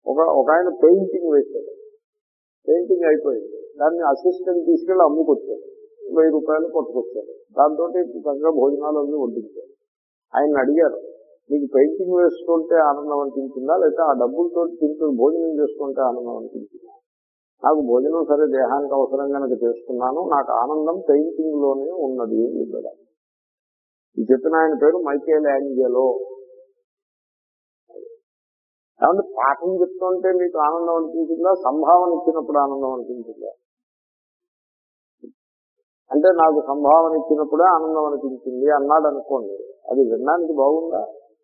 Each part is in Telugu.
ఒక ఒక ఆయన పెయింటింగ్ వేశాడు పెయింటింగ్ అయిపోయింది దాన్ని అసిస్టెంట్ తీసుకెళ్ళి అమ్ముకొచ్చాడు వెయ్యి రూపాయలు పట్టుకొచ్చాడు దాంతో చక్కగా భోజనాలు అవి వడ్డించాడు ఆయన అడిగారు మీకు పెయింటింగ్ వేసుకుంటే ఆనందం అనిపించిందా లేకపోతే ఆ డబ్బులతో తింటూ భోజనం చేసుకుంటే ఆనందం అనిపించిందా నాకు భోజనం సరే దేహానికి అవసరం కనుక చేసుకున్నాను నాకు ఆనందం పెయింటింగ్ లోనే ఉన్నది అని చెప్పాడు ఆయన. ఈ చెప్పిన ఆయన పేరు మైకేల్ యాంజలో ఏమంటే పాఠం చెప్తుంటే మీకు ఆనందం అనిపించిందా సంభావన ఇచ్చినప్పుడు ఆనందం అనిపించిందా అంటే నాకు సంభావన ఇచ్చినప్పుడే ఆనందం అనిపించింది అన్నాడు అనుకోండి అది వినడానికి బాగుందా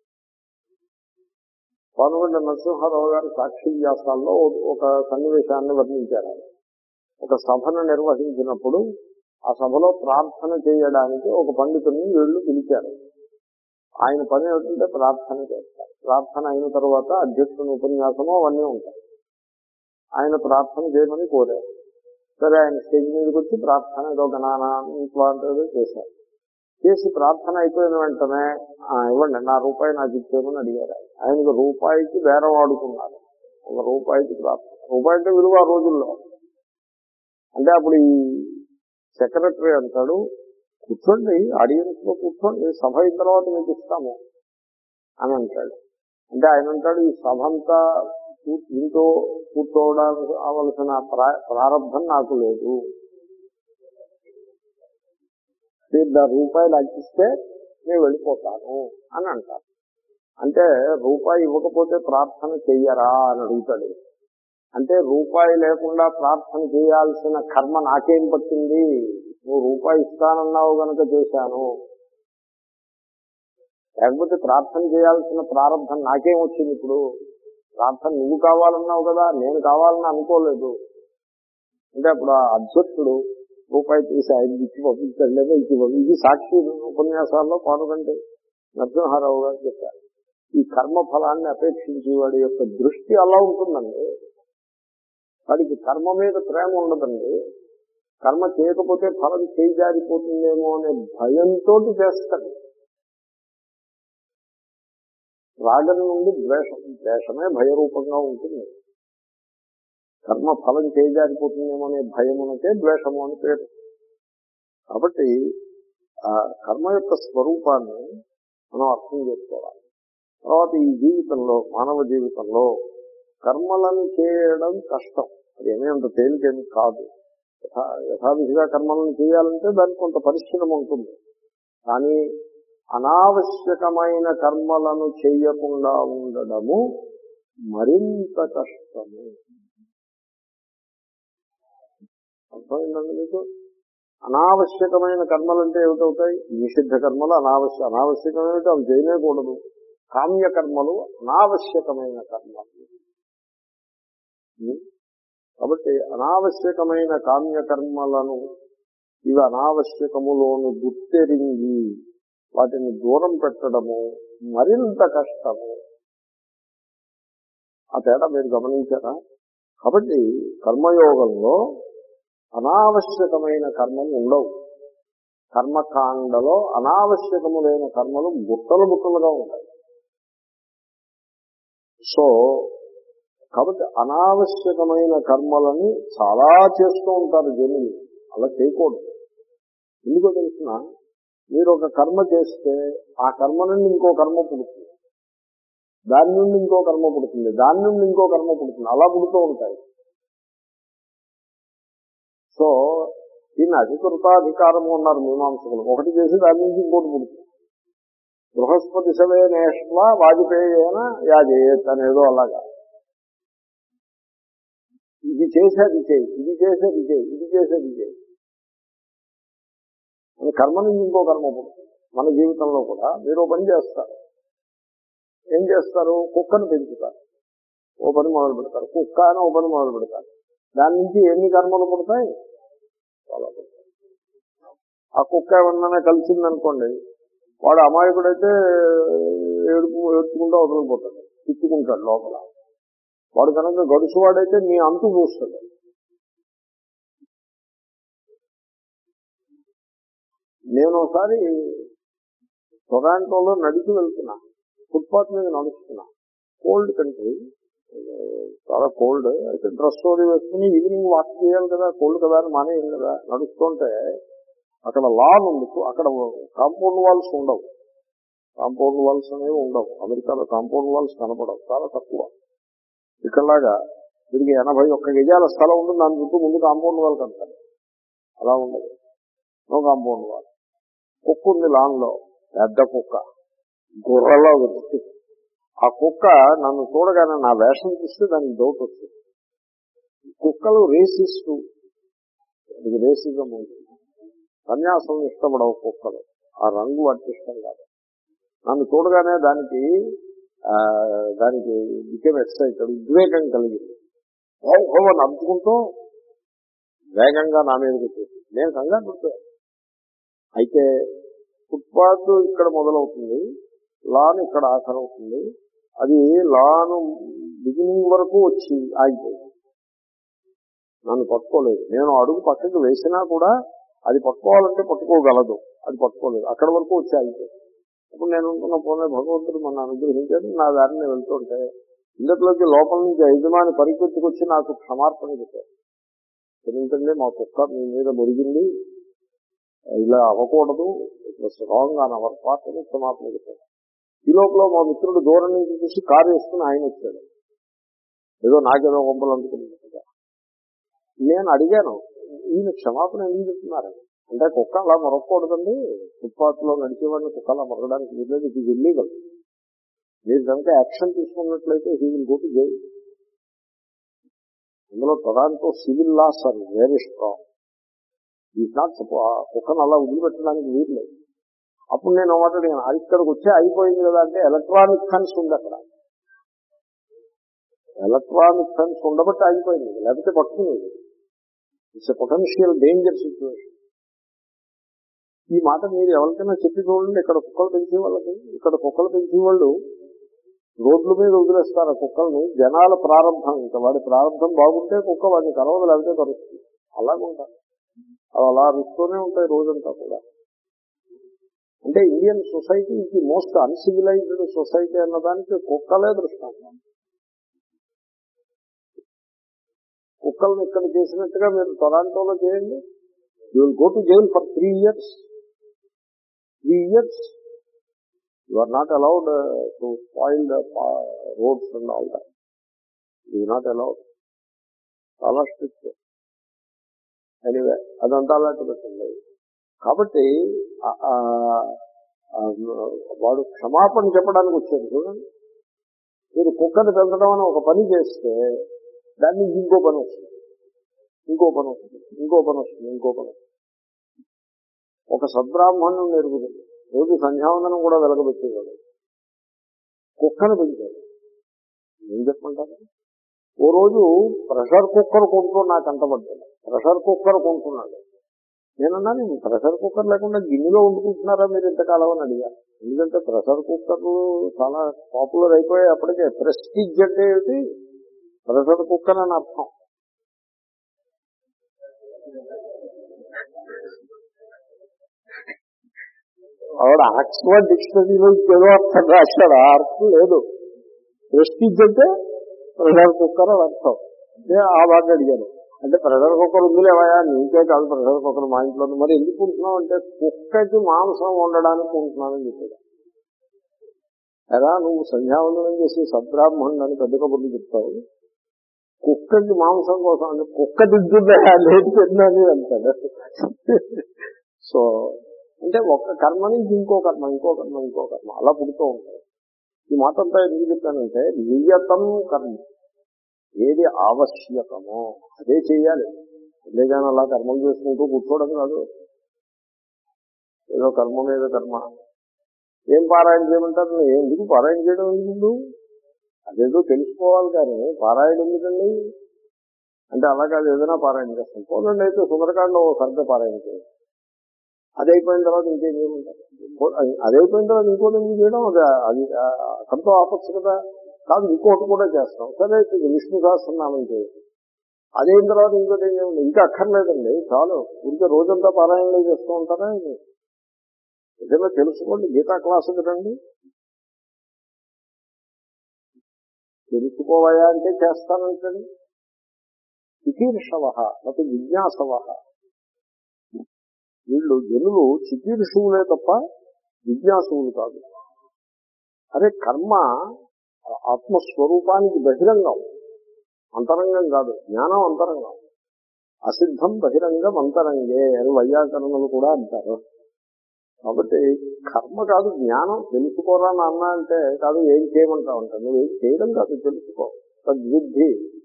పాల్గొండ నరసింహారావు గారు సాక్షి వ్యాసాల్లో ఓ- ఒక సన్నివేశాన్ని వర్ణించారు ఆయన. ఒక సభను నిర్వహించినప్పుడు ఆ సభలో ప్రార్థన చేయడానికి ఒక పండితుడిని వీళ్ళు పిలిచారు ఆయన పని ఏమిటంటే ప్రార్థన చేస్తారు ప్రార్థన అయిన తర్వాత అధ్యక్షుని ఉపన్యాసము అవన్నీ ఉంటాయి ఆయన ప్రార్థన చేయమని కోరారు సరే ఆయన స్టేజ్ మీదకి వచ్చి ప్రార్థన ఏదో గణానా ఇట్లాంటిది చేశారు చేసి ప్రార్థన అయిపోయిన వెంటనే "ఆ, ఇవ్వండి నా రూపాయి నాకు ఇచ్చేయమని అడిగారు ఆయన. ఆయనకు రూపాయికి బేరం ఆడుకున్నారు ఒక రూపాయికి ప్రార్థన రూపాయి అంటే విలువ ఆ రోజుల్లో అంటే అప్పుడు ఈ సెక్రటరీ అంటాడు కూర్చోండి ఆడియన్స్ లో కూర్చోండి సభ అయిన తర్వాత మీకు ఇస్తాము అని అంటాడు అంటే ఆయన అంటాడు ఈ సభ అంతా కూ- ఇంట్లో కూర్చోవడానికి కావలసిన ప్రా- ప్రారంభం నాకు లేదు మీరు దా రూపాయి నాకు ఇస్తే నేను వెళ్ళిపోతాను అని అంటారు అంటే రూపాయి ఇవ్వకపోతే ప్రార్థన చెయ్యరా అని అడుగుతాడు అంటే రూపాయి లేకుండా ప్రార్థన చేయాల్సిన కర్మ నాకేం పట్టింది నువ్వు రూపాయి ఇస్తానన్నావు గనక చేశాను లేకపోతే ప్రార్థన చేయాల్సిన ప్రారంభం నాకేం వచ్చింది ఇప్పుడు ప్రార్థన నువ్వు కావాలన్నావు కదా నేను కావాలని అనుకోలేదు అంటే అప్పుడు ఆ అధ్యక్షుడు రూపాయి తీసి ఆయనకి ఇచ్చి పంపించాడు లేదా ఇచ్చి పంపి- ఇది సాక్షి ఉపన్యాసాల్లో పాల్గొంటే నరసింహారావు గారు చెప్పారు ఈ కర్మ ఫలాన్ని అపేక్షించే వాడి యొక్క దృష్టి అలా ఉంటుందండి వాడికి కర్మ మీద ప్రేమ ఉండదండి కర్మ చేయకపోతే ఫలం చేజారిపోతుందేమో అనే భయంతో చేస్తాడు రాగం నుండి ద్వేషం ద్వేషమే భయరూపంగా ఉంటుంది కర్మ ఫలం చేజారిపోతుందేమో అనే భయమునకే ద్వేషము అని పేరు కాబట్టి ఆ కర్మ యొక్క స్వరూపాన్ని మనం అర్థం చేసుకోవాలి తర్వాత ఈ జీవితంలో మానవ జీవితంలో కర్మలను చేయడం కష్టం అదేమీ అంత తేలికేమి కాదు యథా- యథావిధిగా కర్మలను చేయాలంటే దానికి కొంత పరిశ్రమ ఉంటుంది కానీ అనావశ్యకమైన కర్మలను చేయకుండా ఉండడము మరింత కష్టము అర్థమైందండి మీకు అనావశ్యకమైన కర్మలు అంటే ఏమిటవుతాయి నిషిద్ధ కర్మలు అనావశ్య అనావశ్యకమైనవి అవి చేయలేకూడదు కామ్య కర్మలు అనావశ్యకమైన కర్మలు ఉం? కాబట్టి అనావశ్యకమైన కామ్య కర్మలను ఇవి అనావశ్యకములోను గుర్తెరింగి వాటిని దూరం పెట్టడము మరింత కష్టము ఆ తేడా మీరు గమనించారా కాబట్టి కర్మయోగంలో అనావశ్యకమైన కర్మలు ఉండవు కర్మకాండలో అనావశ్యకములైన కర్మలు బుట్టలు బుట్టలుగా ఉంటాయి సో కాబట్టి అనావశ్యకమైన కర్మలని చాలా చేస్తూ ఉంటారు జనులు అలా చేయకూడదు ఎందుకో తెలిసిన మీరు ఒక కర్మ చేస్తే ఆ కర్మ నుండి ఇంకో కర్మ పుడుతుంది దాని నుండి ఇంకో కర్మ పుడుతుంది దాని నుండి ఇంకో కర్మ పుడుతుంది అలా పుడుతూ ఉంటాయి సో దీన్ని అధికృతాధికారము ఉన్నారు మీమాంసకులు ఒకటి చేసి దాని నుంచి ఇంకోటి పుడుతుంది బృహస్పతి సవే నేష్వా వాజపేయేన యాజేయత్ అనేదో అలాగా ఇది చేసేది చేయి ఇది చేసేది చేయి ఇది చేసేది చేయి అని కర్మ నుంచి ఇంకో కర్మ పుడుతుంది మన జీవితంలో కూడా మీరు ఓ పని చేస్తారు ఏం చేస్తారు కుక్కను పెంచుతారు ఓ పని మొదలు పెడతారు కుక్క అని ఓ పని మొదలు పెడతారు దాని నుంచి ఎన్ని కర్మలు పుడతాయి చాలా పుడతాయి ఆ కుక్క ఏమన్నా కలిసిందనుకోండి వాడు అమాయకుడైతే ఏడుపు ఏడ్చుకుంటూ వదిలిపోతాడు తిట్టుకుంటాడు లోపల వాడు కనుక గడుసువాడైతే నీ అంతు చూస్తాడు నేను ఒకసారి టొరాంటోలో నడిచి వెళ్తున్నా ఫుట్పాత్ మీద నడుస్తున్నా కోల్డ్ కంట్రీ చాలా కోల్డ్ అయితే డ్రెస్ అది వేసుకుని ఈవినింగ్ వాక్ చేయాలి కదా కోల్డ్ కదా అని మానేయం కదా నడుస్తుంటే అక్కడ లాన్ ఉంది అక్కడ కాంపౌండ్ వాల్స్ ఉండవు కాంపౌండ్ వాల్స్ అనేవి ఉండవు అమెరికాలో కాంపౌండ్ వాల్స్ కనపడవు చాలా తక్కువ ఇక్కడలాగా దీనికి ఎనభై ఒక్క గజాల స్థలం ఉంటుంది దాని చుట్టూ ముందు కాంపౌండ్ వాల్ కడతారు అలా ఉండదు నో కాంపౌండ్ వాల్ కుక్క ఉంది లాన్ లో పెద్ద కుక్క గుర్రలో ఉంది ఆ కుక్క నన్ను చూడగానే నా వేషం చూస్తే దానికి డౌట్ వస్తుంది కుక్కలు రేసిస్తూ ఇది రేసిజం ఉంటుంది సన్యాసం ఇష్టపడవు కుక్కలు ఆ రంగు వాటికి ఇష్టం కాదు నన్ను చూడగానే దానికి ఆ, దానికి బికేమ్ ఎక్సైటెడ్ ఉద్వేగం కలిగింది హోవని అందుకుంటూ వేగంగా నా మీదకి వచ్చేసింది నేను కంగారు పడిపోయాను అయితే ఫుట్పాత్ ఇక్కడ మొదలవుతుంది లాన్ ఇక్కడ ఆఖరవుతుంది అది లాన్ బిగినింగ్ వరకు వచ్చి ఆగిపోయింది నన్ను పట్టుకోలేదు నేను అడుగు పక్కకి వేసినా కూడా అది పట్టుకోవాలంటే పట్టుకోగలదు అది పట్టుకోలేదు అక్కడ వరకు వచ్చి ఆగిపోయింది అప్పుడు నేను అనుకున్న పోనే భగవంతుడు మన అనుగ్రహించాడు నా దారిని వెళ్తుంటే ఇందులోకి లోపల నుంచి యజమాని పరిగెత్తుకొచ్చి నాకు క్షమార్పణ చెప్పారు క్షమించండి మా కుక్క మీ మీద మురిగింది ఇలా అవ్వకూడదు it wrong on our part అని క్షమాపణ చెప్పారు ఈ లోపల మా మిత్రుడు దూరం నుంచి చూసి కారు వేసుకుని ఆయన వచ్చాడు ఏదో నాకేదో గొంపలు అందుకున్నట్టుగా నేను అడిగాను ఈయన క్షమాపణ ఎందుకు చెప్తున్నారు అంటే కుక్క అలా మొరకూడదండి ఫుట్పాత్ లో నడిచేవాడిని కుక్క అలా మొరగడానికి వీల్లేదు ఇది ఇల్లీగల్ మీరు కనుక యాక్షన్ తీసుకున్నట్లయితే he will go to jail ఇందులో Toronto civil laws are very strong ఈ నాట్ కుక్కను అలా వదిలిపెట్టడానికి వీలు లేదు అప్పుడు నేను మాట అడిగాను అది ఇక్కడికి వచ్చి అయిపోయింది కదా అంటే ఎలక్ట్రానిక్ ఫెన్స్ ఉంది అక్కడ ఎలక్ట్రానిక్ ఫెన్స్ ఉండబట్టి ఆగిపోయింది లేకపోతే పట్టుకునేది ఇట్స్ పొటెన్షియల్ డేంజర్ సిచ్యువేషన్ ఈ మాట మీరు ఎవరికైనా చెప్పి చూడండి ఇక్కడ కుక్కలు పెంచే వాళ్ళకి ఇక్కడ కుక్కలు పెంచే వాళ్ళు రోడ్ల మీద వదిలేస్తారు ఆ కుక్కల్ని జనాల ప్రారంభం ఇంకా వాడి ప్రారంభం బాగుంటే కుక్క వాడిని కలవదు లేకపోతే కలుస్తుంది అలాగే ఉంటారు అవి అలా అరుస్తూనే ఉంటాయి రోజంతా కూడా అంటే ఇండియన్ సొసైటీ ఇది మోస్ట్ అన్సివిలైజ్డ్ సొసైటీ అన్నదానికి కుక్కలే దృష్టాంతం కుక్కలను ఇక్కడ చేసినట్టుగా మీరు టొరాంటోలో చేయండి you will go to jail for three years three years you are not allowed to spoil the roads and all that you not allowed చాలా స్ట్రిక్ట్ ఎనీవే అదంతా అలాంటి పెట్టండి కాబట్టి ఆ- ఆ- ఆ వాడు క్షమాపణ చెప్పడానికి వచ్చాడు చూడండి మీరు కుక్కను పెంచడం అని ఒక పని చేస్తే దాని నుంచి ఇంకో పని వస్తుంది ఇంకో పని వస్తుంది ఇంకో పని వస్తుంది ఇంకో పని వస్తుంది ఒక సద్బ్రాహ్మణం నెరుగుతుంది రోజు సంధ్యావందనం కూడా వెలగబెట్టేవాడు కుక్కను పెంచాడు ఏం చెప్పమంటారు ఓ రోజు ప్రెషర్ కుక్కర్ కొంటూ నాకు అంటబడ్డాడు ప్రెషర్ కుక్కర్ కొంటున్నాడు నేనన్నాను ప్రెషర్ కుక్కర్ లేకుండా గిన్నెలో వండుకుంటున్నారా మీరు ఇంతకాలం అని అడిగాను ఎందుకంటే ప్రెషర్ కుక్కర్లు చాలా పాపులర్ అయిపోయాయి అప్పటికే ప్రెస్టిజ్ అంటే ఏమిటి ప్రెషర్ కుక్కర్ అని అర్థం ఆవిడ ఆక్స్ఫర్డ్ డిక్షనరీలో ఏదో అర్థం రాశాడు ఆ అర్థం లేదు ప్రెస్టిజ్ అంటే ప్రెషర్ కుక్కర్ అని అర్థం నేను ఆ బాగా అడిగాను అంటే ప్రెషర్ కుక్కర్ ఉందిలేవయా నీకే కాదు ప్రెషర్ కుక్కర్ మా ఇంట్లో ఉంది. మరి ఎందుకు ఉంటున్నావు అంటే కుక్కకి మాంసం వండడానికి ఉంటున్నానని చెప్పాడు ఎలా నువ్వు సంధ్యావందనం చేసి సద్బ్రాహ్మణుడు అని పెద్ద కబుర్లు చెప్తావు కుక్కకి మాంసం కోసం అంటే కుక్క దిద్దుదా లేదు తిన్నది అంటాడు సో అంటే ఒక కర్మ నుంచి ఇంకో కర్మ ఇంకో కర్మ ఇంకో కర్మ అలా పుడుతూ ఉంటాయి ఈ మాట అంతా ఎందుకు చెప్పానంటే నియతం కర్మ ఏది ఆవశ్యకమో అదే చేయాలి అంతేగాని అలా కర్మలు చేసుకుంటూ కూర్చోవడం కాదు ఏదో కర్మ మీద కర్మ ఏం పారాయణ చేయమంటారు ఎందుకు పారాయణ చేయడం ఎందుకు అదేదో తెలుసుకోవాలి కానీ పారాయణ ఎందుకండి అంటే అలా కాదు ఏదైనా పారాయణ చేస్తాం పోలండి అయితే సుందరకాండ ఓ సర్ద పారాయణ చేయండి అది అయిపోయిన తర్వాత ఇంకేం చేయమంటారు అది అయిపోయిన తర్వాత ఇంకోటి ఎందుకు చేయడం అది అది అక్కడితో ఆపచ్చు కదా కాదు ఇంకోటి కూడా చేస్తాం సరే ఇది విష్ణు సహస్రనామం చేయండి అదైన తర్వాత ఇంకోటి ఏం చేయండి ఇంకా అక్కర్లేదండి చాలు ఇంకా రోజంతా పారాయణలు చేస్తూ ఉంటారా ఇది? ఏదైనా తెలుసుకోండి గీతా క్లాసుకి రండి తెలుసుకోవయా అంటే చేస్తానంటాడు చికీర్షవ లేకపోతే జిజ్ఞాసవ వీళ్ళు జనులు చికీర్షువులే తప్ప జిజ్ఞాసువులు కాదు అరే కర్మ ఆత్మస్వరూపానికి బహిరంగం అంతరంగం కాదు జ్ఞానం అంతరంగం అసిద్ధం బహిరంగం అంతరంగే అని వైయాకరణలు కూడా అంటారు కాబట్టి కర్మ కాదు జ్ఞానం తెలుసుకోరా నాన్న అంటే కాదు ఏం చేయమంటావు అంటారు నువ్వు ఏం చేయడం కాదు తెలుసుకో తద్విద్ధి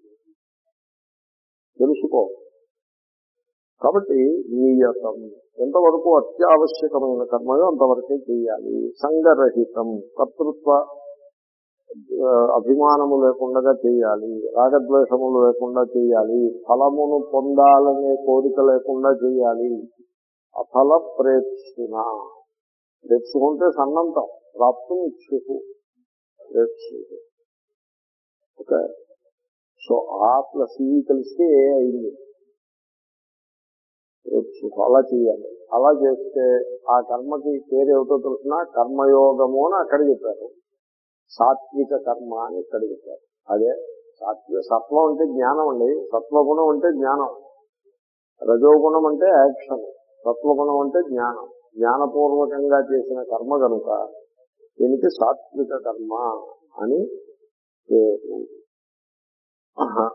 తెలుసుకో కాబట్టి నియతం ఎంతవరకు అత్యావశ్యకమైన కర్మయో అంతవరకే చేయాలి సంగరహితం కర్తృత్వ ఆ, అభిమానము లేకుండా చేయాలి రాగద్వేషములు లేకుండా చేయాలి ఫలమును పొందాలనే కోరిక లేకుండా చేయాలి అఫల ప్రేక్షున ప్రేక్షుకుంటే సన్నంతం ప్రాప్తం ఇచ్చుకు ప్రేక్షు ఓకే సో ఆ ప్లస్ ఈ కలిస్తే ఏ అయింది ప్రేక్షుకు అలా చేయాలి అలా చేస్తే ఆ కర్మకి పేరేమిటో తెలిసిన కర్మయోగము అని అక్కడ చెప్పారు సాత్విక కర్మ అని ఇక్కడ చెప్పారు అదే సాత్విక సత్వం అంటే జ్ఞానం అండి సత్వగుణం అంటే జ్ఞానం రజోగుణం అంటే యాక్షన్ సత్వగుణం అంటే జ్ఞానం జ్ఞానపూర్వకంగా చేసిన కర్మ కనుక దీనికి సాత్విక కర్మ అని పేరు ఆహా.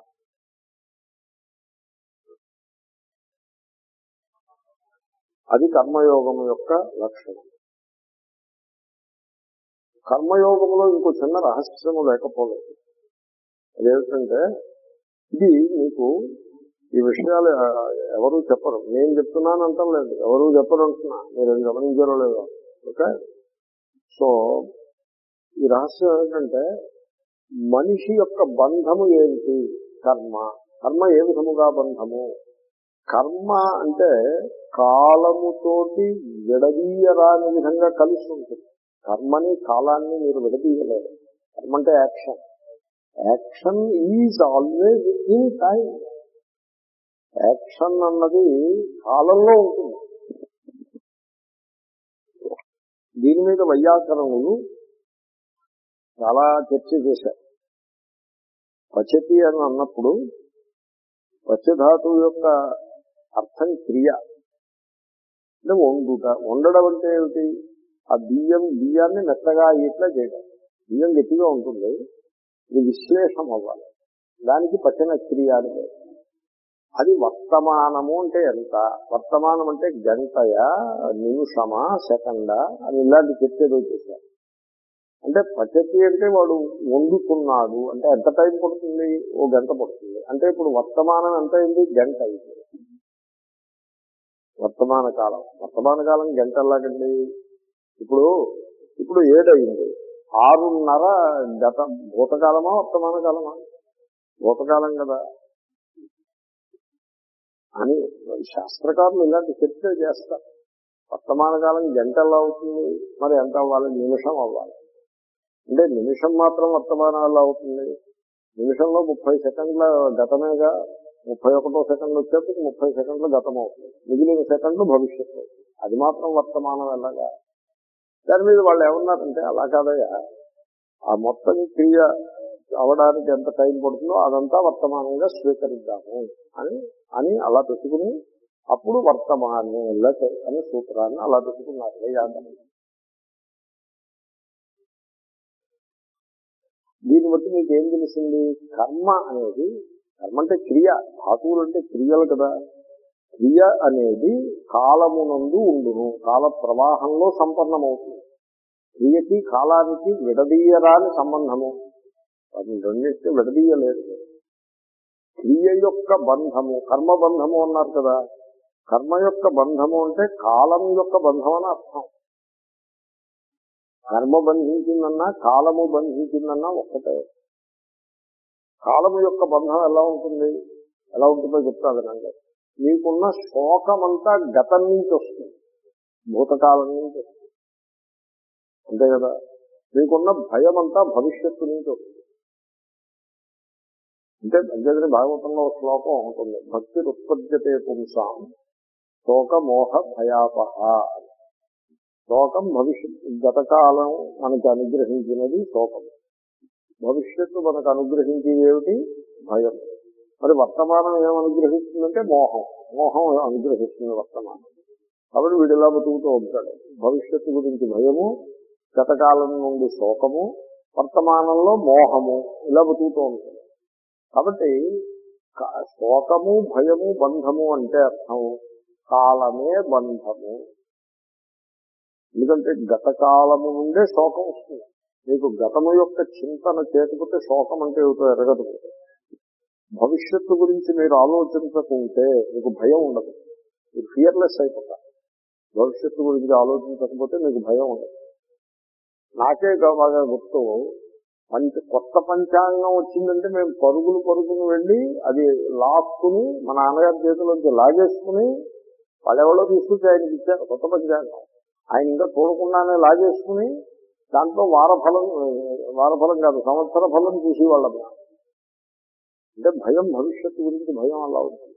అది కర్మయోగం యొక్క లక్షణం కర్మయోగంలో ఇంకో చిన్న రహస్యము లేకపోలేదు అదేమిటంటే ఇది మీకు ఈ విషయాలు ఆ, ఎవరు చెప్పరు నేను చెప్తున్నాను అంటలేదు ఎవరు చెప్పరు అంటున్నా మీరు అది గమనించారో లేదో ఓకే సో ఈ రహస్యం ఏంటంటే మనిషి యొక్క బంధము ఏంటి కర్మ కర్మ ఏ విధముగా బంధము కర్మ అంటే కాలముతోటి విడదీయరాని విధంగా కలిసి ఉంటుంది కర్మని కాలాన్ని మీరు విడదీయలేరు కర్మ అంటే action action is always in time action అన్నది కాలంలో ఉంటుంది దీని మీద వైయాకరణులు చాలా చర్చ చేశారు పచతి అని అన్నప్పుడు పచ్చధాతువు యొక్క అర్థం క్రియ అంటే వండుట వండడం అంటే ఏమిటి ఆ బియ్యం బియ్యాన్ని మెత్తగా ఇట్లా చేయడం బియ్యం గట్టిగా ఉంటుంది ఇది విశ్లేషం అవ్వాలి దానికి పచన క్రియ అని పేరు. అది వర్తమానము అంటే ఎంత వర్తమానం అంటే గంటయా నిమిషమా సెకండా అని ఇలాంటి చర్చలు చేశారు అంటే పద్ధతి అంటే వాడు వండుతున్నాడు అంటే ఎంత టైం పడుతుంది ఓ గంట పడుతుంది అంటే ఇప్పుడు వర్తమానం ఎంత అయింది గంట అయింది వర్తమాన కాలం వర్తమాన కాలం గంట ఎలాగండి ఇప్పుడు ఇప్పుడు ఏడయింది ఆరున్నర గత భూతకాలమా వర్తమాన కాలమా భూతకాలం కదా అని శాస్త్రకారులు ఇలాంటి చర్చ చేస్తారు వర్తమాన కాలం గంట ఎలా అవుతుంది మరి ఎంత అవ్వాలి నిమిషం అవ్వాలి అంటే నిమిషం మాత్రం వర్తమానాలు అవుతుంది నిమిషంలో ముప్పై సెకండ్ల గతమేగా ముప్పై ఒకటో సెకండ్ వచ్చేప్పటికి ముప్పై సెకండ్లు గతం అవుతుంది మిగిలిన సెకండ్లు భవిష్యత్తు అవుతుంది అది మాత్రం వర్తమానం ఎలాగా దాని మీద వాళ్ళు ఏమన్నారంటే అలా కాదయ్యా ఆ మొత్తం క్రియ అవడానికి ఎంత టైం పడుతుందో అదంతా వర్తమానంగా స్వీకరిద్దాము అని అని అలా పెట్టుకుని అప్పుడు వర్తమానం లట్ అనే సూత్రాన్ని అలా పెట్టుకున్నారు వేయాలని దీన్ని బట్టి మీకు ఏం తెలిసింది కర్మ అనేది కర్మ అంటే క్రియ ధాతువులు అంటే క్రియలు కదా క్రియ అనేది కాలమునందు ఉండును కాల ప్రవాహంలో సంపన్నమవుతుంది క్రియకి కాలానికి విడదీయరాని సంబంధము అది రెండింటిని విడదీయలేదు క్రియ యొక్క బంధము కర్మ బంధము అన్నారు కదా కర్మ యొక్క బంధము అంటే కాలం యొక్క బంధం అని అర్థం కర్మ బంధించిందన్నా కాలము బంధించిందన్నా ఒక్కటే కాలము యొక్క బంధం ఎలా ఉంటుంది ఎలా ఉంటుందో చెప్తా వినండి మీకున్న శోకమంతా గతం నుంచి వస్తుంది భూతకాలం నుంచి వస్తుంది అంతే కదా మీకున్న భయం అంతా భవిష్యత్తు నుంచి వస్తుంది అంటే అంతేగాని భాగవతంలో ఒక శ్లోకం ఉంటుంది భక్తి ఉత్పద్యతే పుంసాం శోక మోహ భయాపహ శోకం భవిష్యత్ గతకాలం మనకి అనుగ్రహించినది శోకం భవిష్యత్తు మనకు అనుగ్రహించేది ఏమిటి భయం మరి వర్తమానం ఏం అనుగ్రహిస్తుందంటే మోహం మోహం అనుగ్రహిస్తుంది వర్తమానం కాబట్టి వీడు ఇలా బతుకుతూ ఉంటాడు భవిష్యత్తు గురించి భయము గతకాలం నుండి శోకము వర్తమానంలో మోహము ఇలా బతుకుతూ ఉంటుంది కాబట్టి క- శోకము భయము బంధము అంటే అర్థం కాలమే బంధము ఎందుకంటే గతకాలము నుండే శోకం వస్తుంది మీకు గతము యొక్క చింతన చేయకపోతే శోకం అంటే ఏమిటో ఎరగదు మీకు. భవిష్యత్తు గురించి మీరు ఆలోచించకుంటే మీకు భయం ఉండదు మీరు ఫియర్లెస్ అయిపోతారు భవిష్యత్తు గురించి ఆలోచించకపోతే మీకు భయం ఉండదు నాకే గా- బాగా గుర్తు పంచ కొత్త పంచాంగం వచ్చిందంటే మేము పరుగులు పరుగులు వెళ్ళి అది లాక్కుని మా నాన్నగారి చేతిలోంచి లాగేసుకుని వాళ్ళెవరో తీసుకొచ్చి ఆయనకి ఇచ్చారు కొత్త పంచాంగం ఆయన ఇంకా చూడకుండానే లాగేసుకుని దాంట్లో వారఫలం వారఫలం కాదు సంవత్సర ఫలం చూసేవాళ్ళం అంటే భయం భవిష్యత్తు గురించి భయం అలా ఉంటుంది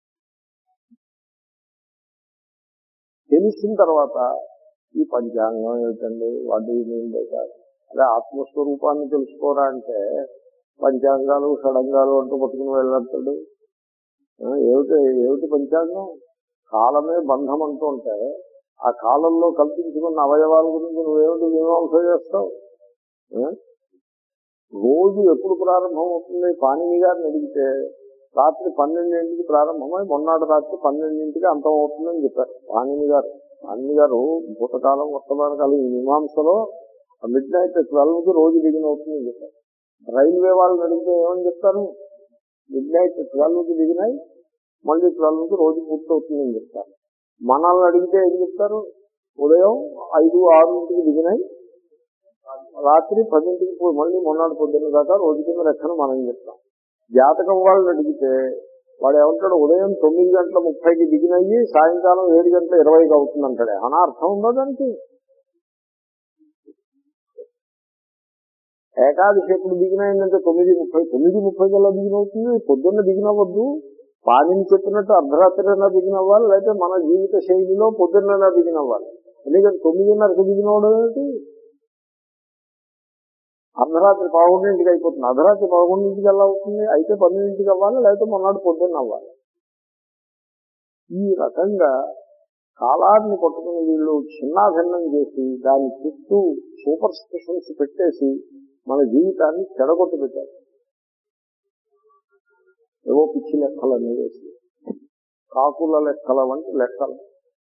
తెలిసిన తర్వాత ఈ పంచాంగం ఏమిటండి వాటి మీన్ కాదు అదే ఆత్మస్వరూపాన్ని తెలుసుకోరా అంటే పంచాంగాలు షడంగాలు అంటూ పట్టుకుని వెళ్ళాడు ఏమిటి ఏమిటి పంచాంగం కాలమే బంధం అంటూ ఉంటే ఆ కాలంలో కల్పించుకున్న అవయవాల గురించి నువ్వేమిటి మీమాంస చేస్తావు ఆ? రోజు ఎప్పుడు ప్రారంభం అవుతుంది పాణిని గారిని అడిగితే రాత్రి పన్నెండింటికి ప్రారంభమై మొన్నటి రాత్రి పన్నెండింటికి అంతం అవుతుందని చెప్పారు పాణిని గారు పాణిని గారు భూతకాలం వర్తమాన కాలం ఈ మీమాంసలో మిడ్ నైట్ ట్వెల్వ్ కి రోజు బిగిన్ అవుతుందని చెప్పారు రైల్వే వాళ్ళని అడిగితే ఏమని చెప్తారు మిడ్ నైట్ ట్వెల్వ్ కి బిగిన్ అయి మళ్ళీ ట్వెల్వ్ కి రోజు పూర్తవుతుందని చెప్తారు మనల్ని అడిగితే ఏం చెప్తారు ఉదయం ఐదు ఆరుంటికి బిగిన్ అయి రాత్రి పదింటికి పో- మళ్ళీ మొన్నటి పొద్దున్న దాకా రోజు కింద లెక్కను మనం చెప్తాం జాతకం వాళ్ళని అడిగితే వాడు ఏమంటాడు ఉదయం తొమ్మిది గంటల ముప్పైకి బిగిన్ అయ్యి సాయంకాలం ఏడు గంటల ఇరవైకి అవుతుందంటాడే అనా అర్థం ఉందా దానికి ఏకాదశి ఎప్పుడు బిగిన్ అయిందంటే తొమ్మిది ముప్పై తొమ్మిది ముప్పై కల్లా బిగిన్ అవుతుంది పొద్దున్న బిగిన్ అవ్వద్దు పానిని చెప్పినట్టు అర్ధరాత్రి బిగిన్ అవ్వాలి లేకపోతే మన జీవిత శైలిలో పొద్దున్న బిగిన్ అవ్వాలి ఎందుకంటే తొమ్మిదిన్నరకు బిగిన్ అవ్వడం ఏంటి అర్ధరాత్రి పదకొండింటికి అయిపోతుంది అర్ధరాత్రి పదకొండింటికి ఎలా అవుతుంది అయితే పన్నెండింటికి అవ్వాలి లేకపోతే మొన్నటి పొద్దున్న అవ్వాలి ఈ రకంగా కాలాన్ని పట్టుకుని వీళ్ళు చిన్నాభిన్నం చేసి దాని చుట్టూ సూపర్ స్టిషన్స్ పెట్టేసి మన జీవితాన్ని చెడగొట్టు పెట్టారు ఏవో పిచ్చి లెక్కలన్నీ వేసి కాకుల లెక్కల వంటి లెక్కలు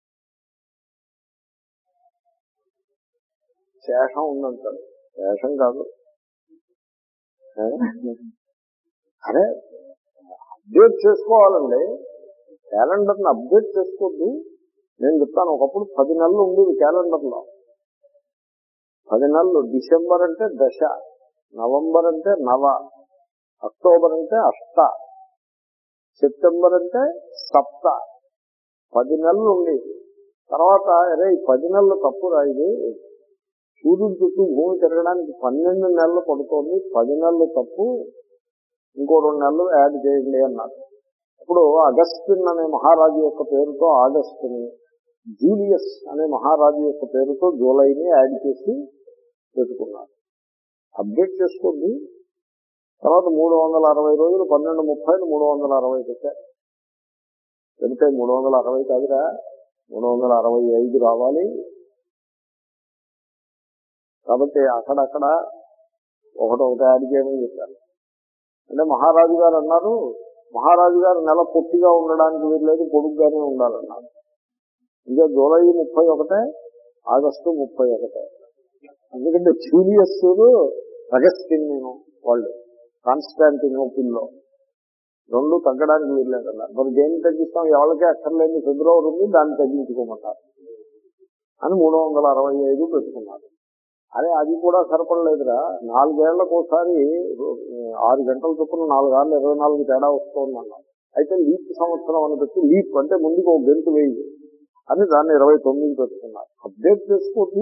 శేషం ఉందంటారు శేషం కాదు ఏ? అరే అప్డేట్ చేసుకోవాలండి క్యాలెండర్ని అప్డేట్ చేసుకోవద్దు నేను చెప్తాను ఒకప్పుడు పది నెలలు ఉండేది క్యాలెండర్లో పది నెలలు డిసెంబర్ అంటే దశ నవంబర్ అంటే నవ అక్టోబర్ అంటే అష్ట సెప్టెంబర్ అంటే సప్త పది నెలలు ఉండేది తర్వాత అరే ఈ పది నెలలు తప్పు రాయిది సూర్యుడి చుట్టూ భూమి తిరగడానికి పన్నెండు నెలలు పడుతోంది పది నెలలు తప్పు ఇంకో రెండు నెలలు యాడ్ చేయండి అన్నారు ఇప్పుడు అగస్టిన్ అనే మహారాజు యొక్క పేరుతో ఆగస్టుని జూలియస్ అనే మహారాజు యొక్క పేరుతో జూలైని యాడ్ చేసి పెట్టుకున్నారు అప్డేట్ చేసుకోండి తర్వాత మూడు వందల అరవై రోజులు పన్నెండు ముప్పైలు మూడు వందల అరవై పెట్టారు పెడితే మూడు వందల అరవై కాదురా మూడు వందల అరవై ఐదు రావాలి కాబట్టి అక్కడక్కడ ఒకటి ఒకటి యాడ్ చేయమని చెప్పారు అంటే మహారాజు గారు అన్నారు మహారాజు గారు నెల పొట్టిగా ఉండడానికి వీల్లేదు పొడుగ్గానే ఉండాలన్నారు ఇంకా జూలై ముప్పై ఒకటే ఆగస్టు ముప్పై ఒకటే ఎందుకంటే జూలియస్ అగస్టిన్ నేను వాళ్ళు కాన్స్టాంటినోపిల్లో రెండు తగ్గడానికి వీల్లేదన్నారు మరి దేన్ని తగ్గిస్తాం ఎవరికే అక్కర్లేని ఫిబ్రవరి ఉంది దాన్ని తగ్గించుకోమన్నారు అని మూడు వందల అరవై ఐదు పెట్టుకున్నారు అరే అది కూడా సరిపడలేదురా నాలుగేళ్లకు ఒకసారి ఆరు గంటల చొప్పున నాలుగు ఆరులు ఇరవై నాలుగు తేడా వస్తుందన్నారు అయితే లీప్ సంవత్సరం అని పెట్టి లీప్ అంటే ముందుకు ఒక గంట వేయి అని దాన్ని ఇరవై తొమ్మిది పెట్టుకున్నారు అప్డేట్ చేసుకోవద్దు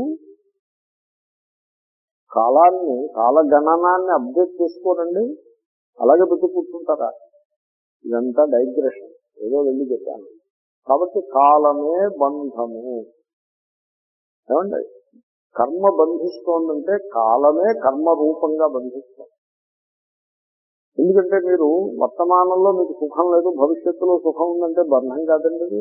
కాలాన్ని కాల గణనాన్ని అప్డేట్ చేసుకోరండి అలాగే పెట్టి కూర్చుంటారా ఇదంతా డైగ్రెషన్ ఏదో వెళ్ళి చెప్పాను కాబట్టి కాలమే బంధము ఏమండి కర్మ బంధిస్తోందంటే కాలమే కర్మ రూపంగా బంధిస్తోంది ఎందుకంటే మీరు వర్తమానంలో మీకు సుఖం లేదు భవిష్యత్తులో సుఖం ఉందంటే బంధం కాదండి అది.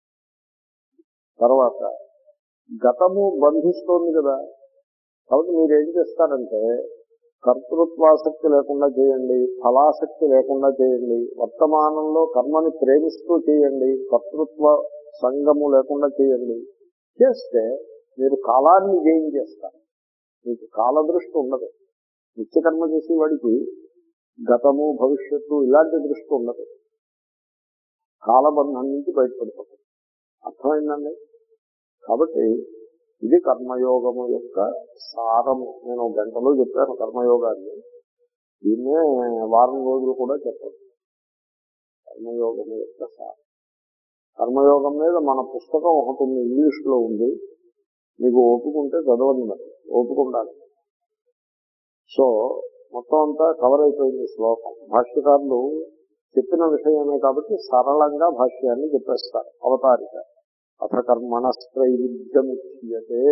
తర్వాత గతము బంధిస్తోంది కదా కాబట్టి మీరు ఏం చేస్తారంటే కర్తృత్వాసక్తి లేకుండా చేయండి ఫలాసక్తి లేకుండా చేయండి వర్తమానంలో కర్మని ప్రేమిస్తూ చేయండి కర్తృత్వ సంగము లేకుండా చేయండి చేస్తే మీరు కాలాన్ని జయం చేస్తారు మీకు కాలదృష్టి ఉండదు నిత్యకర్మ చేసేవాడికి గతము భవిష్యత్తు ఇలాంటి దృష్టి ఉండదు కాలబంధం నుంచి బయటపడిపోతుంది అర్థమైందండి కాబట్టి ఇది కర్మయోగము యొక్క సారము నేను ఒక గంటలో చెప్పాను కర్మయోగాన్ని దీన్నే వారం రోజులు కూడా చెప్పదు కర్మయోగము యొక్క సారం కర్మయోగం మీద మన పుస్తకం ఒకటి ఉంది ఇంగ్లీష్ లో ఉంది మీకు ఓపుకుంటే చదవండి మరి ఓపుకుండాలి సో మొత్తం అంతా కవర్ అయిపోయింది ఈ శ్లోకం భాష్యకారులు చెప్పిన విషయమే కాబట్టి సరళంగా భాష్యాన్ని చెప్పేస్తారు అవతారిక అథ కర్మణస్త్రైవిధ్యముచ్యతే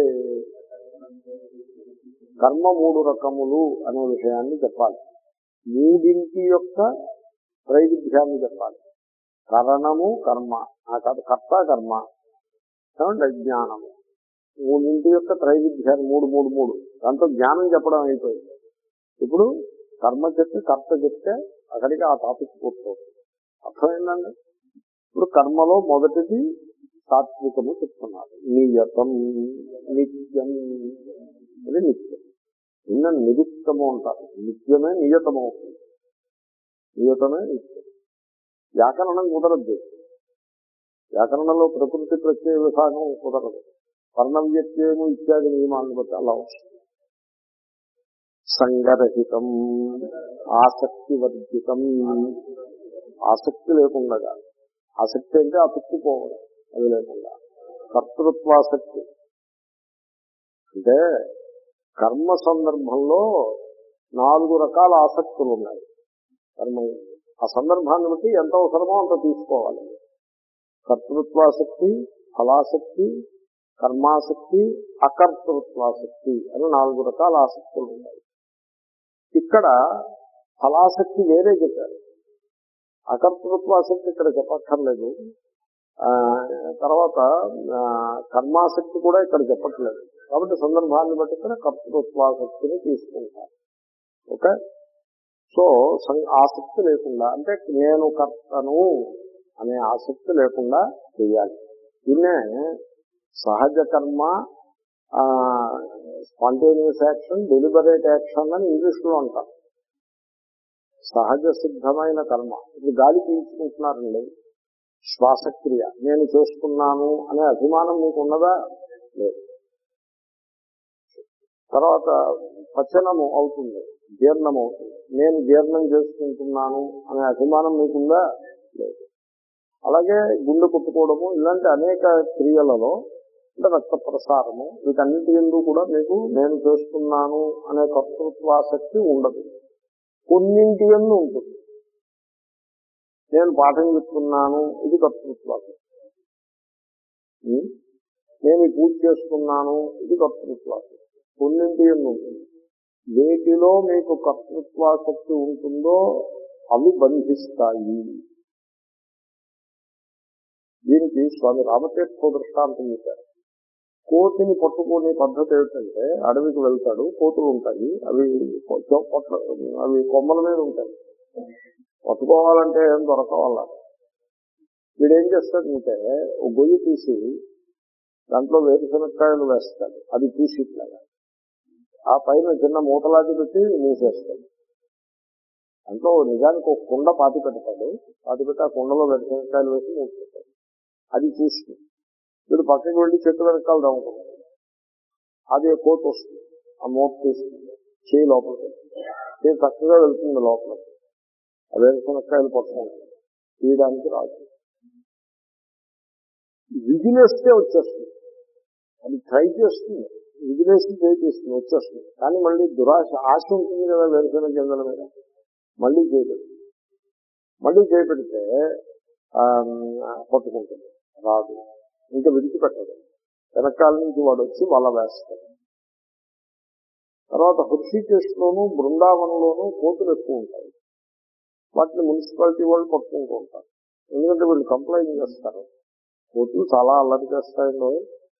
కర్మ మూడు రకములు అనే విషయాన్ని చెప్పాలి మూడింటి యొక్క త్రైవిధ్యాన్ని చెప్పాలి కరణము కర్మ ఆ కాదు కర్త కర్మ ఏమంటే జ్ఞానము మూడింటి యొక్క త్రైవిధ్యాన్ని మూడు మూడు మూడు దాంతో జ్ఞానం చెప్పడం అయిపోయింది ఇప్పుడు కర్మ చెప్తే కర్త చెప్తే అక్కడికి ఆ టాపిక్ పూర్తవుతుంది అర్థమైందండి ఇప్పుడు కర్మలో మొదటిది సాత్వికము చెప్తున్నారు నియతం నిత్యం ఇది నిత్యం నిన్న నిరుక్తము అంటారు నిత్యమే నియతము అవుతుంది నియతమే నిత్యం వ్యాకరణం కుదరద్దు వ్యాకరణంలో ప్రకృతి ప్రత్యయ విభాగం కుదరదు వర్ణవ్యత్యము ఇత్యాది నియమాలను బట్టి అలా వస్తుంది సంగరహితం ఆసక్తివర్జితం ఆసక్తి లేకుండా ఆసక్తి అంటే అతుక్కుపోవడం అది లేకుండా కర్తృత్వాసక్తి అంటే కర్మ సందర్భంలో నాలుగు రకాల ఆసక్తులు ఉన్నాయి కర్మ ఆ సందర్భాన్ని బట్టి ఎంత అవసరమో అంత తీసుకోవాలి కర్తృత్వాసక్తి ఫలాసక్తి కర్మాసక్తి అకర్తృత్వాసక్తి అని నాలుగు రకాల ఆసక్తులు ఉన్నాయి ఇక్కడ ఫలాసక్తి వేరే చెప్పారు అకర్తృత్వాసక్తి ఇక్కడ చెప్పక్కర్లేదు ఆ, తర్వాత ఆ, కర్మాసక్తి కూడా ఇక్కడ చెప్పట్లేదు కాబట్టి సందర్భాన్ని బట్టి ఇక్కడ కర్తృత్వాసక్తిని తీసుకుంటారు ఓకే సో సం- ఆసక్తి లేకుండా అంటే నేను కర్తను అనే ఆసక్తి లేకుండా చేయాలి దీన్నే సహజ కర్మ స్పాంటేనియస్ యాక్షన్ డెలిబరేట్ యాక్షన్ అని ఇంగ్లీష్ లో అంటారు సహజ సిద్ధమైన కర్మ ఇప్పుడు గాలి పీల్చుకుంటున్నారండి శ్వాసక్రియ నేను చేస్తున్నాను అనే అభిమానం మీకు ఉన్నదా లేదు తర్వాత పచనము అవుతుంది జీర్ణం అవుతుంది నేను జీర్ణం చేసుకుంటున్నాను అనే అభిమానం మీకుందా లేదు అలాగే గుండె కొట్టుకోవడము ఇలాంటి అనేక క్రియలలో అంటే రక్త ప్రసారము వీటన్నిటి ఎందు కూడా మీకు నేను చేస్తున్నాను అనే కర్తృత్వాసక్తి ఉండదు కొన్నింటి ఎందు ఉంటుంది నేను పాఠం చెప్తున్నాను ఇది కర్తృత్వాసక్తి ఉం? నేను ఈ పూజ చేస్తున్నాను ఇది కర్తృత్వాసక్తి కొన్నింటి ఎందు ఉంటుంది వేటిలో మీకు కర్తృత్వాసక్తి ఉంటుందో అవి బంధిస్తాయి దీనికి స్వామి రామతీర్థ దృష్టాంతం చెప్పారు కోతిని పట్టుకునే పద్ధతి ఏమిటంటే అడవికి వెళ్తాడు కోతులు ఉంటాయి అవి కొ- పొట్ల- అవి కొమ్మల మీద ఉంటాయి పట్టుకోవాలంటే ఏం దొరకవాల వీడేం చేస్తాడంటే ఒక గొయ్యి తీసి దాంట్లో వేరుశనక్కాయలు వేస్తాడు అది తీసి ఇట్లాగా ఆ పైన చిన్న మూతలాది పెట్టి మూసేస్తాడు దాంట్లో నిజానికి ఒక కుండ పాతి పెడతాడు పాతి పెట్టి ఆ కుండలో వేరుశనక్కాయలు వేసి మూసేస్తాడు అది చూసి వీడు పక్కకి వెళ్ళి చెట్టు వెనకాల దమ్ముకుంటాడు అది కోత వస్తుంది ఆ మూత తీసుకుంది చేయి లోపలికి చేయి చక్కగా వెళ్తుంది లోపలికి ఆ వేరుశనక్కాయలు పట్టుకుంటుంది తీయడానికి రాదు విజిలేస్తే వచ్చేస్తుంది అది ట్రై చేస్తుంది విజిలేసి ట్రై చేస్తుంది వచ్చేస్తుంది కానీ మళ్ళీ దురాశ ఆశ ఉంటుంది కదా వేరుశనగ గింజల మీద మళ్ళీ చేయబెడుతుంది మళ్ళీ చేయబెడితే ఆ, పట్టుకుంటుంది రాదు ఇంకా విడిచిపెట్టదు వెనకాల నుంచి వాడు వచ్చి వల వేస్తాడు తర్వాత హృషికేశ్లోను బృందావనంలోనూ కోతులు ఎక్కువ ఉంటాయి వాటిని మున్సిపాలిటీ వాళ్ళు పట్టుకుంటూ ఉంటారు ఎందుకంటే వీళ్ళు కంప్లైంట్ చేస్తారు కోర్టులు చాలా అల్లరి చేస్తాయండి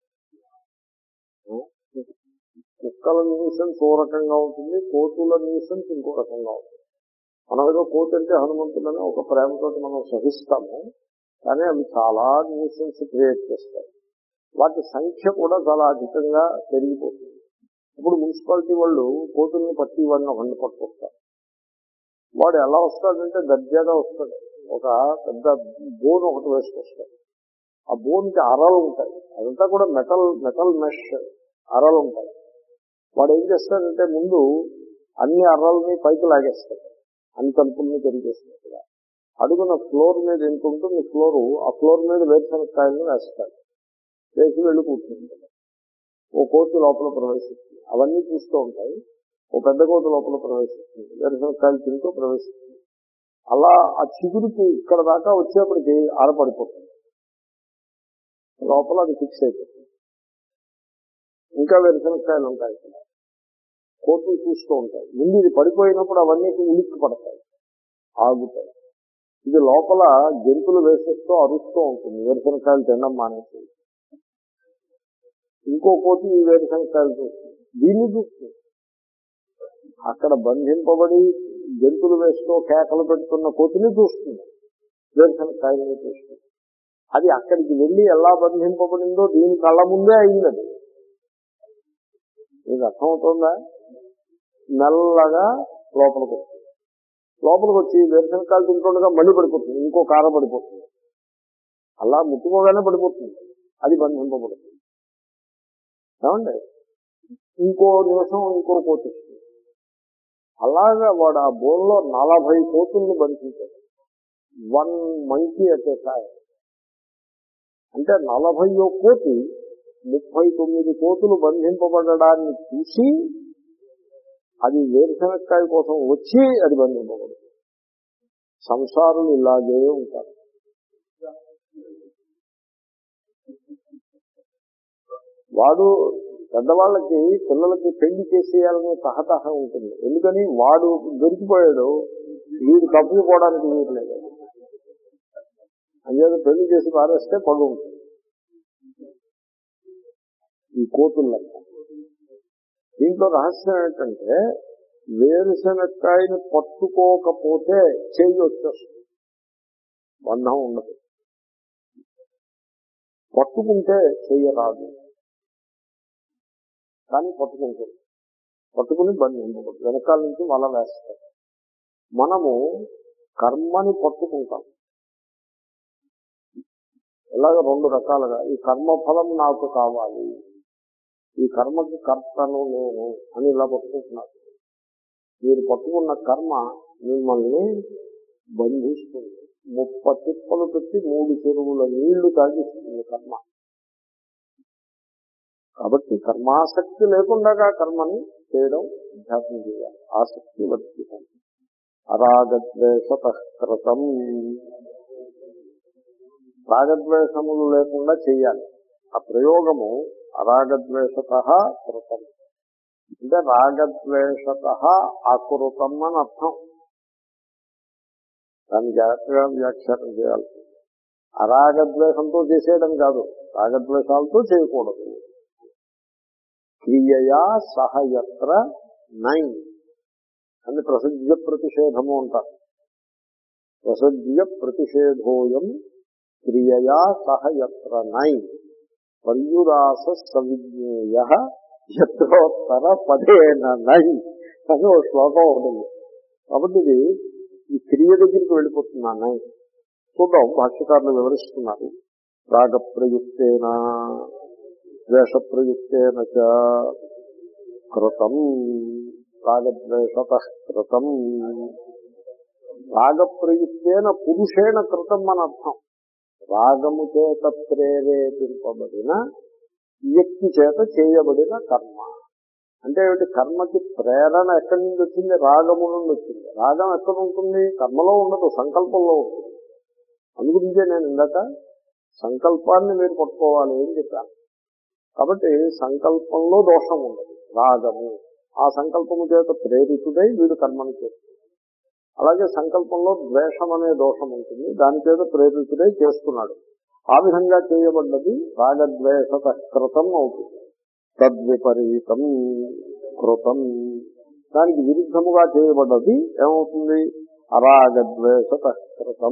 కుక్కల న్యూసెన్స్ ఓ రకంగా ఉంటుంది కోతుల న్యూసెన్స్ ఇంకో రకంగా ఉంటుంది మనం ఏదో కోతి అంటే హనుమంతుడని ఒక ప్రేమతో మనం సహిస్తాము కానీ అవి చాలా న్యూసెన్స్ క్రియేట్ చేస్తాయి వాటి సంఖ్య కూడా చాలా అధికంగా పెరిగిపోతుంది ఇప్పుడు మున్సిపాలిటీ వాళ్ళు కోతుల్ని పట్టి వాడిని ఒకరిని పట్టుకొస్తారు వాడు ఎలా వస్తాడంటే దర్జాగా వస్తాడు ఒక పెద్ద బోన్ ఒకటి వేసుకొస్తాడు ఆ బోన్కి అరలు ఉంటాయి అదంతా కూడా మెటల్ మెటల్ మెష్ అరలు ఉంటాయి వాడు ఏం చేస్తాడంటే ముందు అన్ని అర్రల్ని పైకి లాగేస్తాడు అన్ని తలుపుల్ని పెరిగేసినట్టుగా అడుగున ఫ్లోర్ మీద ఎంత ఉంటుంది ఫ్లోర్ ఆ ఫ్లోర్ మీద వేరుశనక్కాయలను వేస్తాడు వేసి వెళ్ళి కూర్చుంటాడు ఓ కోతి లోపల ప్రవేశిస్తుంది అవన్నీ చూస్తూ ఉంటాయి ఓ పెద్ద కోతి లోపల ప్రవేశిస్తుంది వేరుశనక్కాయలు తింటూ ప్రవేశిస్తుంది అలా ఆ చిగురికి ఇక్కడ దాకా వచ్చేప్పటికి ఆరపడిపోతుంది లోపల అది ఫిక్స్ అయిపోతుంది ఇంకా వేరుశనక్కాయలు ఉంటాయి ఇక్కడ కోతులు చూస్తూ ఉంటాయి ముందు ఇది పడిపోయినప్పుడు అవన్నీ ఉలిక్కి పడతాయి ఆగుతాయి ఇది లోపల జంతువులు వేసేస్తూ అరుస్తూ ఉంటుంది వేరుశనక్కాయలు తినడం మానేసి ఇంకో కోతి ఈ వేరుశనక్కాయలు చూస్తుంది దీన్ని చూస్తుంది అక్కడ బంధింపబడి జంతువులు వేస్తూ కేకలు పెడుతున్న కోతిని చూస్తుంది వేరుశనక్కాయని చూస్తుంది అది అక్కడికి వెళ్ళి ఎలా బంధింపబడిందో దీని కళ్ళ ముందే అయింది అది మీకు అర్థమవుతుందా మెల్లగా లోపలికి వస్తుంది లోపలికి వచ్చి వేరుశనకాయలు తింటుండగా మళ్ళీ పడిపోతుంది ఇంకో కార పడిపోతుంది అలా ముట్టుకోగానే పడిపోతుంది అది బంధింపబడుతుంది ఏమండి ఇంకో నిమిషం ఇంకో కోతి వస్తుంది అలాగా వాడు ఆ బోన్లో నలభై కోతుల్ని బంధించాడు వన్ మంకీ అటే సాయం అంటే నలభయో కోతి ముప్పై తొమ్మిది కోతులు బంధింపబడడాన్ని చూసి అది వేరుశనక్కాయ కోసం వచ్చి అది బంధింపబడుతుంది సంసారులు ఇలాగే ఉంటారు వాడు పెద్దవాళ్ళకి పిల్లలకి పెళ్లి చేసేయాలనే తహతహ ఉంటుంది ఎందుకని వాడు దొరికిపోయాడు వీడు తప్పుకోవడానికి వీలు లేదు అంచేత పెళ్లి చేసి పారేస్తే పడు ఉంటుంది ఈ కోతుల దీంట్లో రహస్యం ఏంటంటే వేరుశనక్కాయని పట్టుకోకపోతే చెయ్యి వచ్చేస్తుంది బంధం ఉండదు పట్టుకుంటే చెయ్యరాదు కానీ పట్టుకుంటుంది పట్టుకుని బండి ఉండకూడదు వెనకాల నుంచి వల వేస్తారు మనము కర్మని పట్టుకుంటాం ఇలాగ రెండు రకాలుగా ఈ కర్మఫలం నాకు కావాలి ఈ కర్మకి కర్తను నేను అని ఇలా పట్టుకుంటున్నారు మీరు పట్టుకున్న కర్మ మిమ్మల్ని బంధిస్తుంది ముప్ప తిప్పలు పెట్టి మూడు చెరువుల నీళ్లు తాగిస్తుంది కర్మ కాబట్టి కర్మాసక్తి లేకుండా కర్మని చేయడం అభ్యాసం చేయాలి ఆసక్తి వర్తితం అరాగద్వేషతఃకృతం రాగద్వేషములు లేకుండా చేయాలి ఆ ప్రయోగము అరాగద్వేషత కృతం అంటే రాగద్వేషత అకృతం అని అర్థం దాన్ని జాగ్రత్తగా వ్యాఖ్యానం చేయాలి అరాగద్వేషంతో చేసేయడం కాదు రాగద్వేషాలతో చేయకూడదు క్రియయా సహయత్ర నై అని ప్రసిద్ధ ప్రతిషేధము అంటారు ప్రసిద్ధ ప్రతిషేధోయం క్రియయా సహయత్ర నై పర్యుదాస సవిజ్ఞేయ యత్రోత్తర పదేన నై అని ఒక శ్లోకం ఉంటుంది కాబట్టి ఇది ఈ క్రియ దగ్గరికి వెళ్ళిపోతున్నా నై చూద్దాం భాష్యకారులు వివరిస్తున్నారు రాగప్రయుక్తేన ద్వేషప్రయుక్తేన చ కృతం రాగద్వేషత కృతం రాగప్రయుక్తేన పురుషేణ కృతం అని అర్థం రాగము చేత ప్రేరేపింపబడిన వ్యక్తి చేత చేయబడిన కర్మ అంటే ఏమిటి కర్మకి ప్రేరణ ఎక్కడి నుంచి వచ్చింది రాగము నుండి వచ్చింది రాగం ఎక్కడ ఉంటుంది కర్మలో ఉండదు సంకల్పంలో ఉంటుంది అందుగురించే నేను ఇందాక సంకల్పాన్ని మీరు పట్టుకోవాలి అని చెప్పాను కాబట్టి సంకల్పంలో దోషం ఉండదు రాగము ఆ సంకల్పము చేత ప్రేరితుడై వీడు కర్మను చేస్తుంది అలాగే సంకల్పంలో ద్వేషం అనే దోషం ఉంటుంది దాని చేత ప్రేరితుడే చేస్తున్నాడు ఆ విధంగా చేయబడ్డది రాగద్వేషత కృతం అవుతుంది తద్విపరీతం కృతం దానికి విరుద్ధముగా చేయబడ్డది ఏమవుతుంది అరాగద్వేషత కృతం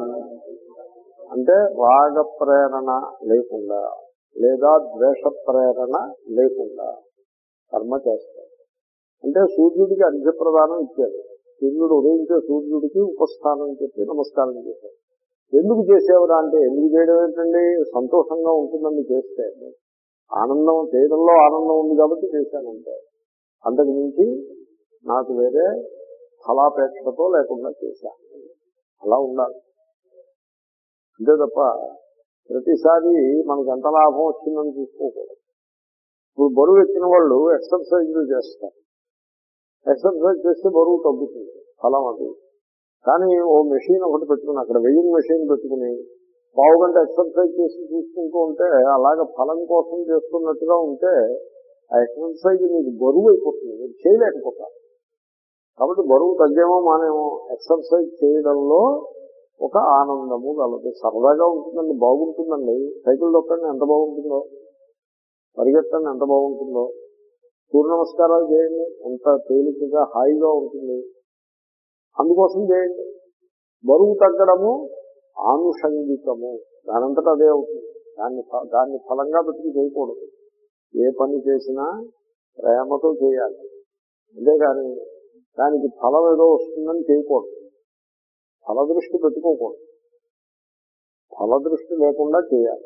అంటే రాగ ప్రేరణ లేకుండా లేదా ద్వేష ప్రేరణ లేకుండా కర్మ చేస్తారు అంటే సూర్యుడికి అర్ఘ్యప్రదానం ఇచ్చాడు సూర్యుడు ఉదయించే సూర్యుడికి ఉపస్థానం చెప్పి నమస్కారం చేశాడు ఎందుకు చేసేవరా అంటే ఎందుకు చేయడం ఏంటండి సంతోషంగా ఉంటుందని చేస్తే ఆనందం చేయడంలో ఆనందం ఉంది కాబట్టి చేశానంటే అంతకు మించి నాకు వేరే ఫలాపేక్షతో లేకుండా చేశాను అలా ఉండాలి అంతే తప్ప ప్రతిసారి మనకు ఎంత లాభం వచ్చిందని చూసుకోకూడదు ఇప్పుడు బరువు ఎక్కిన వాళ్ళు ఎక్సర్సైజ్లు చేస్తారు ఎక్సర్సైజ్ చేస్తే బరువు తగ్గుతుంది ఫలం అది కానీ ఓ మెషిన్ ఒకటి పెట్టుకుని అక్కడ వెయ్యింగ్ మెషిన్ పెట్టుకుని పావు గంట ఎక్సర్సైజ్ చేసి చూసుకుంటూ ఉంటే అలాగ ఫలం కోసం చేస్తున్నట్టుగా ఉంటే ఆ ఎక్సర్సైజ్ మీకు బరువు అయిపోతుంది మీరు చేయలేకపోతారు కాబట్టి బరువు తగ్గేమో మానేమో ఎక్సర్సైజ్ చేయడంలో ఒక ఆనందము కలదు సరదాగా ఉంటుందండి బాగుంటుందండి సైకిల్ దొక్కండి ఎంత బాగుంటుందో పరిగెత్తండి ఎంత బాగుంటుందో సూర్య నమస్కారాలు చేయండి ఎంత తేలికగా హాయిగా ఉంటుంది అందుకోసం చేయండి బరువు తగ్గడము ఆనుషంగికము దానంతటా అదే అవుతుంది దాన్ని ఫ- దాన్ని ఫలంగా పెట్టుకుని చేయకూడదు ఏ పని చేసినా ప్రేమతో చేయాలి అంతేగాని దానికి ఫలం ఏదో వస్తుందని చేయకూడదు ఫలదృష్టి పెట్టుకోకూడదు ఫలదృష్టి లేకుండా చేయాలి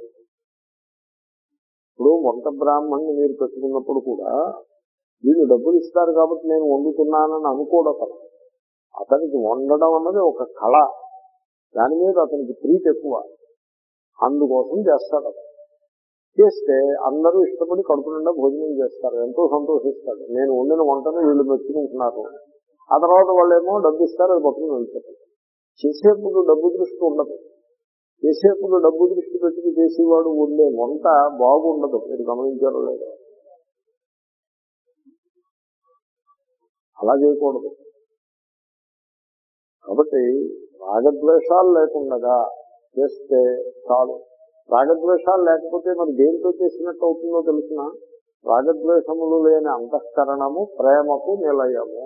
ఇప్పుడు వంట బ్రాహ్మణ్ణి మీరు పెట్టుకున్నప్పుడు కూడా వీళ్ళు డబ్బులు ఇస్తారు కాబట్టి నేను వండుతున్నానని అనుకోవడం అతనికి వండడం అన్నది ఒక కళ దాని మీద అతనికి ప్రీతి ఎక్కువ అందుకోసం చేస్తాడు అతను చేస్తే అందరూ ఇష్టపడి కడుపు నిండా భోజనం చేస్తారు ఎంతో సంతోషిస్తాడు నేను వండిన వంటను వీళ్ళు మెచ్చుకుంటున్నారు ఆ తర్వాత వాళ్ళేమో డబ్బు ఇస్తారు అది పట్టుకుని వెళ్ళిపోతారు చేసేప్పుడు డబ్బు దృష్టి ఉండదు చేసేప్పుడు డబ్బు దృష్టి పెట్టుకు చేసేవాడు ఉండే వంట బాగుండదు మీరు గమనించారో లేదో అలా చేయకూడదు కాబట్టి రాగద్వేషాలు లేకుండా చేస్తే చాలు రాగద్వేషాలు లేకపోతే మరి దేంతో చేసినట్టు అవుతుందో తెలిసిన రాగద్వేషములు లేని అంతఃకరణము ప్రేమకు నిలయము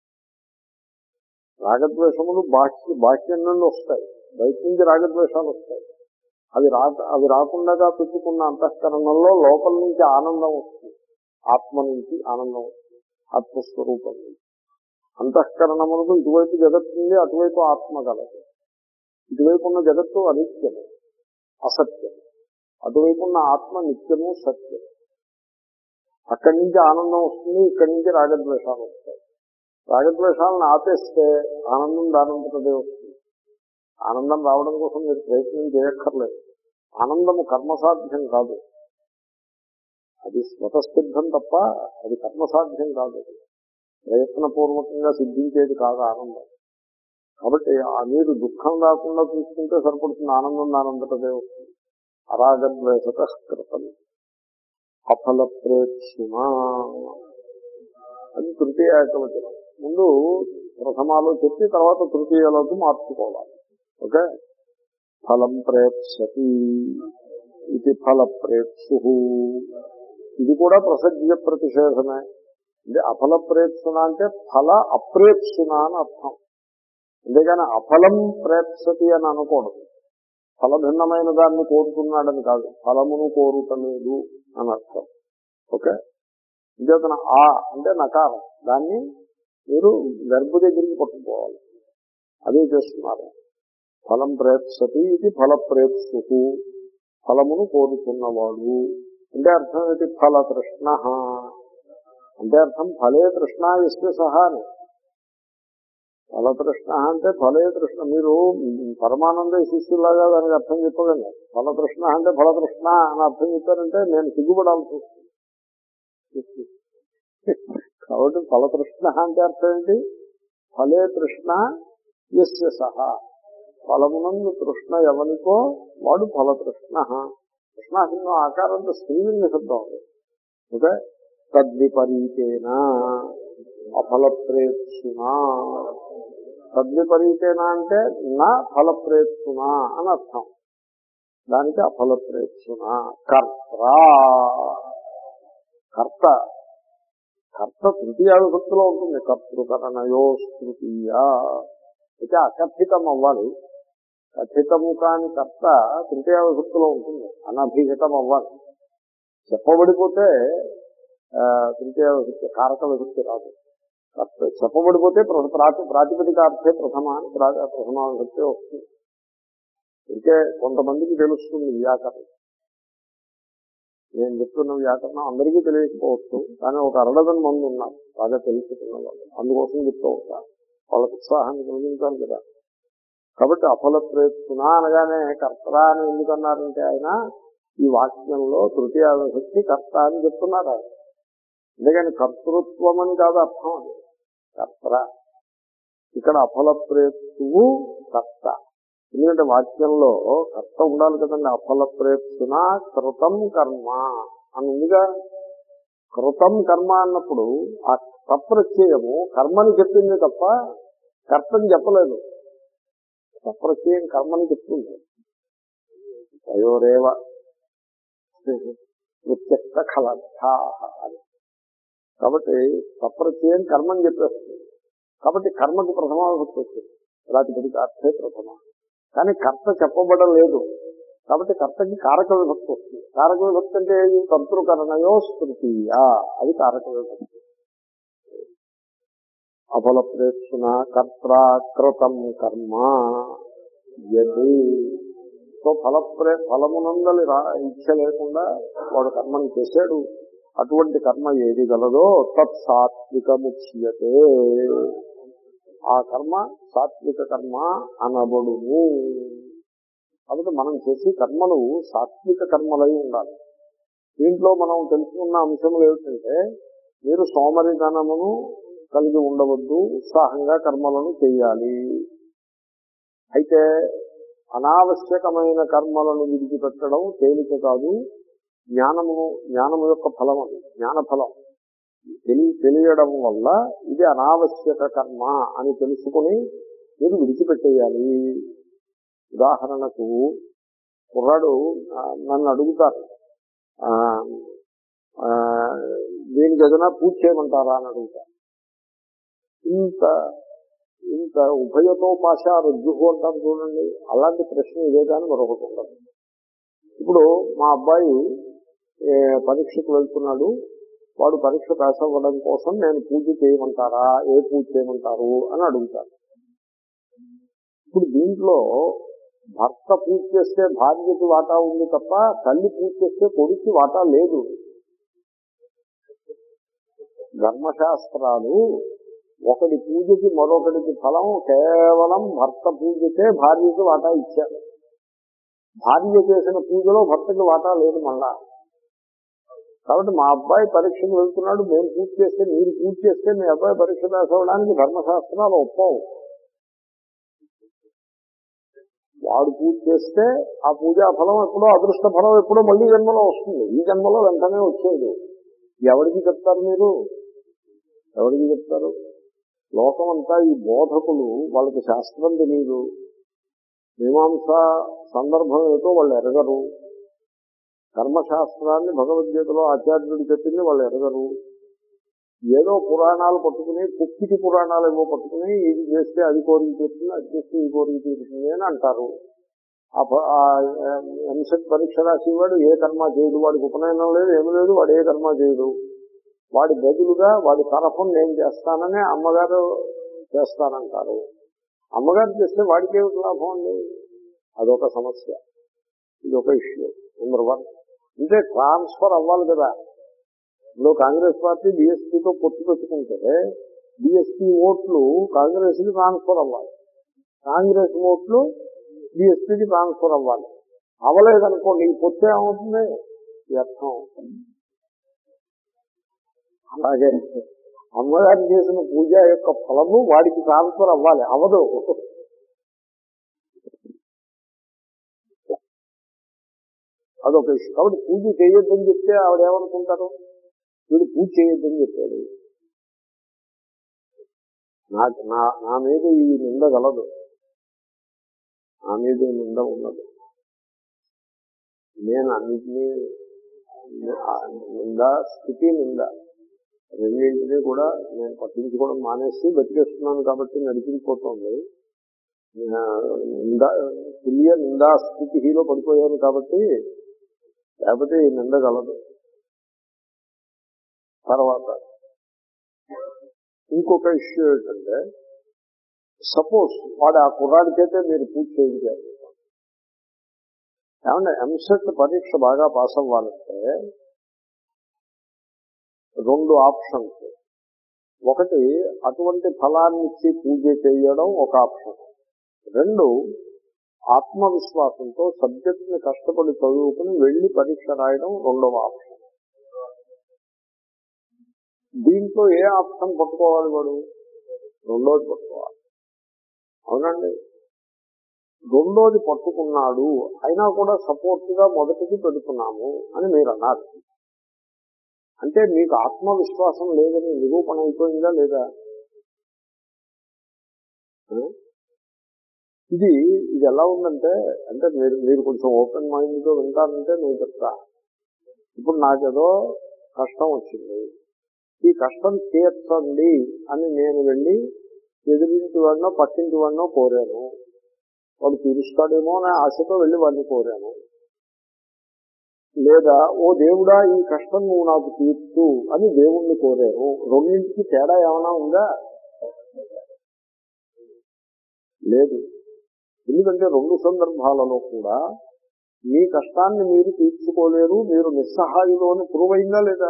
రాగద్వేషములు బాహ్య బాహ్యం నుండి వస్తాయి బయట నుంచి రాగద్వేషాలు వస్తాయి అవి రా అవి రాకుండా పెట్టుకున్న అంతఃకరణంలో లోపల నుంచి ఆనందం వస్తుంది ఆత్మ నుంచి ఆనందం వస్తుంది ఆత్మస్వరూపం నుంచి అంతఃకరణములకు ఇటువైపు జగత్తు ఉంది అటువైపు ఆత్మ కలదు ఇటువైపు ఉన్న జగత్తు అనిత్యము అసత్యం అటువైపు ఉన్న ఆత్మ నిత్యము సత్యం అక్కడి నుంచి ఆనందం వస్తుంది ఇక్కడి నుంచి రాగద్వేషాలు వస్తాయి రాగద్వేషాలను ఆపేస్తే ఆనందం దానంతటదే వస్తుంది ఆనందం రావడం కోసం మీరు ప్రయత్నం చేయక్కర్లేదు ఆనందము కర్మసాధ్యం కాదు అది స్వతసిద్ధం తప్ప అది కర్మసాధ్యం కాదు ప్రయత్నపూర్వకంగా సిద్ధించేది కాదు ఆనందం కాబట్టి ఆ మీరు దుఃఖం రాకుండా చూసుకుంటే సరిపడుతుంది ఆనందం దానంతటదే వస్తుంది అరాగద్వేషత కృతం అఫల ప్రేక్షిమ అది తృతీయ ఏకవచనం ముందు ప్రథమాలో చెప్పి తర్వాత తృతీయలోకి మార్చుకోవాలి ఓకే ఫలం ప్రేప్సతి ఇది ఫల ప్రేప్సు ఇది కూడా ప్రసజ్య ప్రతిషేధమే అంటే అఫల ప్రేప్సున అంటే ఫల అప్రేప్సున అని అర్థం అంతేగాని అఫలం ప్రేప్సతి అని అనకూడదు ఫలభిన్నమైన దాన్ని కోరుతున్నాడని కాదు ఫలమును కోరుతలేదు అని అర్థం ఓకే ఇంకేతన ఆ అంటే నకారం దాన్ని మీరు గర్భ దగ్గరికి పట్టుకోవాలి అదే చేస్తున్నారు ఫలం ప్రేప్సతి ఇది ఫల ప్రేప్సు ఫలమును కోరుతున్నవాడు అంటే అర్థం ఏంటి ఫల తృష్ణ అంటే అర్థం ఫలే తృష్ణ ఇస్తే సహా అని ఫల తృష్ణ అంటే ఫలే తృష్ణ మీరు పరమానంద శిష్యులాగా దానికి అర్థం చెప్పగలను ఫల తృష్ణ అంటే ఫల తృష్ణ అని అర్థం చెప్పారంటే నేను సిగ్గుపడాల్సి వస్తుంది కాబట్టి ఫల తృష్ణ అంటే అర్థం ఏంటి ఫలే తృష్ణ ఎస్య సహా ఫలమునందు తృష్ణ ఎవరికో వాడు ఫల తృష్ణ కృష్ణాసింహం ఆకారంతో స్త్రీలింగ శబ్దం ఉంది ఓకే తద్విపరీతేన అఫల ప్రేక్షునా తద్విపరీతేనా అంటే నా ఫలప్రేత్సున అని అర్థం దానికి అఫలప్రేత్సున కర్త కర్త కర్త తృతీయ విభక్తిలో ఉంటుంది కర్తృకరణయో తృతీయ అయితే అకథితం అవ్వాలి కథితము కాని కర్త తృతీయ విభక్తిలో ఉంటుంది అనభిహితం అవ్వాలి చెప్పబడిపోతే ఆ, తృతీయ విభక్తి కారక విభక్తి రాదు కర్త చెప్పబడిపోతే ప్ర- ప్రాతి ప్రాతిపదికార్థే ప్రథమ అని ప్రా- ప్రథమ విభక్తి వస్తుంది ఇంకే కొంతమందికి తెలుస్తుంది వ్యాకరణం నేను చెప్తున్న వ్యాకరణం అందరికీ తెలియకపోవచ్చు కానీ ఒక అరడదని మంది ఉన్నారు బాగా తెలుసుకున్న వాళ్ళు అందుకోసం చెప్తూ ఉంటారు వాళ్ళకి ఉత్సాహాన్ని కలిగించాలి కదా కాబట్టి అఫల ప్రయత్న అనగానే కర్త అని ఎందుకన్నారంటే ఆయన ఈ వాక్యంలో తృతీయ విభక్తి కర్త అని చెప్తున్నారు ఆయన అందుకని కర్తృత్వం అని కాదు అర్థం అది కర్త ఇక్కడ అఫల ప్రయత్తువు కర్త ఎందుకంటే వాక్యంలో కర్త ఉండాలి కదండి అఫల ప్రయత్న కృతం కర్మ అని ఉందిగా కృతం కర్మ అన్నప్పుడు ఆ తప్రత్యయము కర్మని చెప్పింది తప్ప కర్తని చెప్పలేదు తప్రత్యయం కర్మని చెప్తుంది తయోరేవ ప్రత్యక్ష కలర్థా అని కాబట్టి తప్రత్యయం కర్మని చెప్పేస్తుంది కాబట్టి కర్మకి ప్రథమ విభక్తి వచ్చింది ప్రాతిపదిక అర్థే ప్రథమ కానీ కర్త చెప్పబడలేదు కాబట్టి కర్తకి కారక విభక్తి వస్తుంది కారక విభక్తి అంటే ఏది? కర్తృకరణయో స్మృతీయ అది కారక విభక్తి అఫల ప్రేక్షణ కర్తాకృతం కర్మ యది సో ఫలప్రే ఫలమునందలి రా ఇచ్చ లేకుండా వాడు కర్మని చేశాడు అటువంటి కర్మ ఏది గలదో తత్ సాత్వికముచ్యతే ఆ కర్మ సాత్విక కర్మ అనబడును కాబట్టి మనం చేసే కర్మలు సాత్విక కర్మలై ఉండాలి దీంట్లో మనం తెలుసుకున్న అంశములు ఏమిటంటే మీరు సోమరిధనమును కలిగి ఉండవద్దు ఉత్సాహంగా కర్మలను చేయాలి అయితే అనావశ్యకమైన కర్మలను విడిచిపెట్టడం తేలిక కాదు జ్ఞానము జ్ఞానము యొక్క ఫలం అది జ్ఞాన ఫలం తెలి తెలియడం వల్ల ఇది అనావశ్యక కర్మ అని తెలుసుకుని మీరు విడిచిపెట్టేయాలి ఉదాహరణకు కుర్రాడు ఆ, నన్ను అడుగుతారు ఆ, ఆ, దీనికి ఏదైనా పూజ చేయమంటారా అని అడుగుతారు ఇంత ఇంత ఉభయతో పాష రుజువు అంటారు చూడండి అలాంటి ప్రశ్న ఇదే కానీ మరొకటి ఉండదు ఇప్పుడు మా అబ్బాయి ఏ, పరీక్షకు వెళ్తున్నాడు వాడు పరీక్ష పాస్ అవ్వడం కోసం నేను పూజ చేయమంటారా ఏ పూజ చేయమంటారు అని అడుగుతాను ఇప్పుడు దీంట్లో భర్త పూజ చేస్తే భార్యకి వాటా ఉంది తప్ప తల్లి పూజ చేస్తే కొడుకు వాటా లేదు ధర్మశాస్త్రాలు ఒకటి పూజకి మరొకటికి ఫలం కేవలం భర్త పూజకే భార్యకి వాటా ఇచ్చారు భార్య చేసిన పూజలో భర్తకి వాటా లేదు మళ్ళా కాబట్టి మా అబ్బాయి పరీక్షకు వెళ్తున్నాడు మేము పూజ చేస్తే మీరు పూజ చేస్తే మీ అబ్బాయి పరీక్ష పాస్ అవ్వడానికి ధర్మశాస్త్రాలు ఒప్పవు వాడు పూజ చేస్తే ఆ పూజా ఫలం ఎప్పుడో అదృష్ట ఫలం ఎప్పుడో మళ్ళీ జన్మలో వస్తుంది ఈ జన్మలో వెంటనే వచ్చేది ఎవరికి చెప్తారు మీరు ఎవరికి చెప్తారు లోకం అంతా ఈ బోధకులు వాళ్ళకి శాస్త్రం తెలియదు మీమాంస సందర్భం ఏదో వాళ్ళు ఎరగరు కర్మశాస్త్రాన్ని భగవద్గీతలో ఆచార్యుడు చెప్పింది వాళ్ళు ఎరగరు ఏదో పురాణాలు పట్టుకుని కుక్కిటి పురాణాలు ఏవో పట్టుకుని ఇది చేస్తే అది కోరిక తీరుతుంది అది చేస్తే ఈ కోరిక తీరుతుంది అని అంటారు ఆ ప- ఆ ఎంసెట్ పరీక్ష రాసేవాడు ఏ కర్మ చేయడు వాడికి ఉపనయనం లేదు ఏమి లేదు వాడు ఏ కర్మ చేయడు వాడి బదులుగా వాడి తరఫున నేను చేస్తానని అమ్మగారు చేస్తానంటారు అమ్మగారు చేస్తే వాడికి ఏమిటి లాభం అండి అదొక సమస్య ఇది ఒక ఇష్యూ నెంబర్ వన్ అంటే ట్రాన్స్ఫర్ అవ్వాలి కదా ఇప్పుడు కాంగ్రెస్ పార్టీ బీఎస్పీతో పొత్తు పెట్టుకుంటే బీఎస్పీ ఓట్లు కాంగ్రెస్ కి ట్రాన్స్ఫర్ అవ్వాలి కాంగ్రెస్ ఓట్లు బీఎస్పీకి ట్రాన్స్ఫర్ అవ్వాలి అవ్వలేదనుకోండి ఈ పొత్తు ఏమవుతుంది వ్యర్థం అలాగే అమ్మగారు చేసిన పూజ యొక్క ఫలము వాడికి ట్రాన్స్ఫర్ అవ్వాలి అవ్వదు అదొక విషయం కాబట్టి పూజ చేయొద్దని చెప్తే ఆవిడ ఏమనుకుంటారు వీడు పూజ చేయొద్దని చెప్పాడు నా నా నా మీద ఈ నింద గలదు నా మీద ఈ నింద ఉన్నది నేను అన్నిటినీ ఆ నింద స్థితి నింద రెండింటినీ కూడా నేను పట్టించుకోవడం మానేసి బతికేస్తున్నాను కాబట్టి నడిపించిపోతుంది ఆ, నింద తుల్య నిందా స్థితిలో పడిపోయాను కాబట్టి లేకపోతే ఈ నింద గలదు తర్వాత ఇంకొక ఇష్యూ ఏంటంటే సపోజ్ వాడు ఆ కుర్రాడికైతే మీరు పూజ చేయించారు ఏమన్నా ఎంసెట్ పరీక్ష బాగా పాస్ అవ్వాలంటే రెండు ఆప్షన్స్ ఒకటి అటువంటి ఫలాన్ని ఇచ్చి పూజ చేయడం ఒక ఆప్షన్ రెండు ఆత్మవిశ్వాసంతో సబ్జెక్ట్ ని కష్టపడి చదువుకుని వెళ్లి పరీక్ష రాయడం రెండవ ఆప్షన్ దీంట్లో ఏ ఆప్షన్ పట్టుకోవాలి వాడు రెండోది పట్టుకోవాలి అవునండి రెండోది పట్టుకున్నాడు అయినా కూడా సపోర్ట్ గా మొదటిది పెడుతున్నాము అని మీరు అన్నారు అంటే మీకు ఆత్మవిశ్వాసం లేదని నిరూపణ అయిపోయిందా లేదా ఆ? ఇది ఇది ఎలా ఉందంటే అంటే మీరు మీరు కొంచెం ఓపెన్ మైండ్ తో వింటారంటే నేను చెప్తా ఇప్పుడు నాకేదో కష్టం వచ్చింది ఈ కష్టం తీర్చండి అని నేను వెళ్ళి ఎదురింటి వాడినో పక్కింటి వాడినో కోరాను వాడు తీరుస్తాడేమో అనే ఆశతో వెళ్ళి వాడిని కోరాను లేదా ఓ దేవుడా ఈ కష్టం నువ్వు నాకు తీర్చు అని దేవుణ్ణి కోరాను రెండింటికి తేడా ఏమైనా ఉందా లేదు ఎందుకంటే రెండు సందర్భాలలో కూడా మీ కష్టాన్ని మీరు తీర్చుకోలేరు మీరు నిస్సహాయులు అని ప్రూవ్ అయిందా లేదా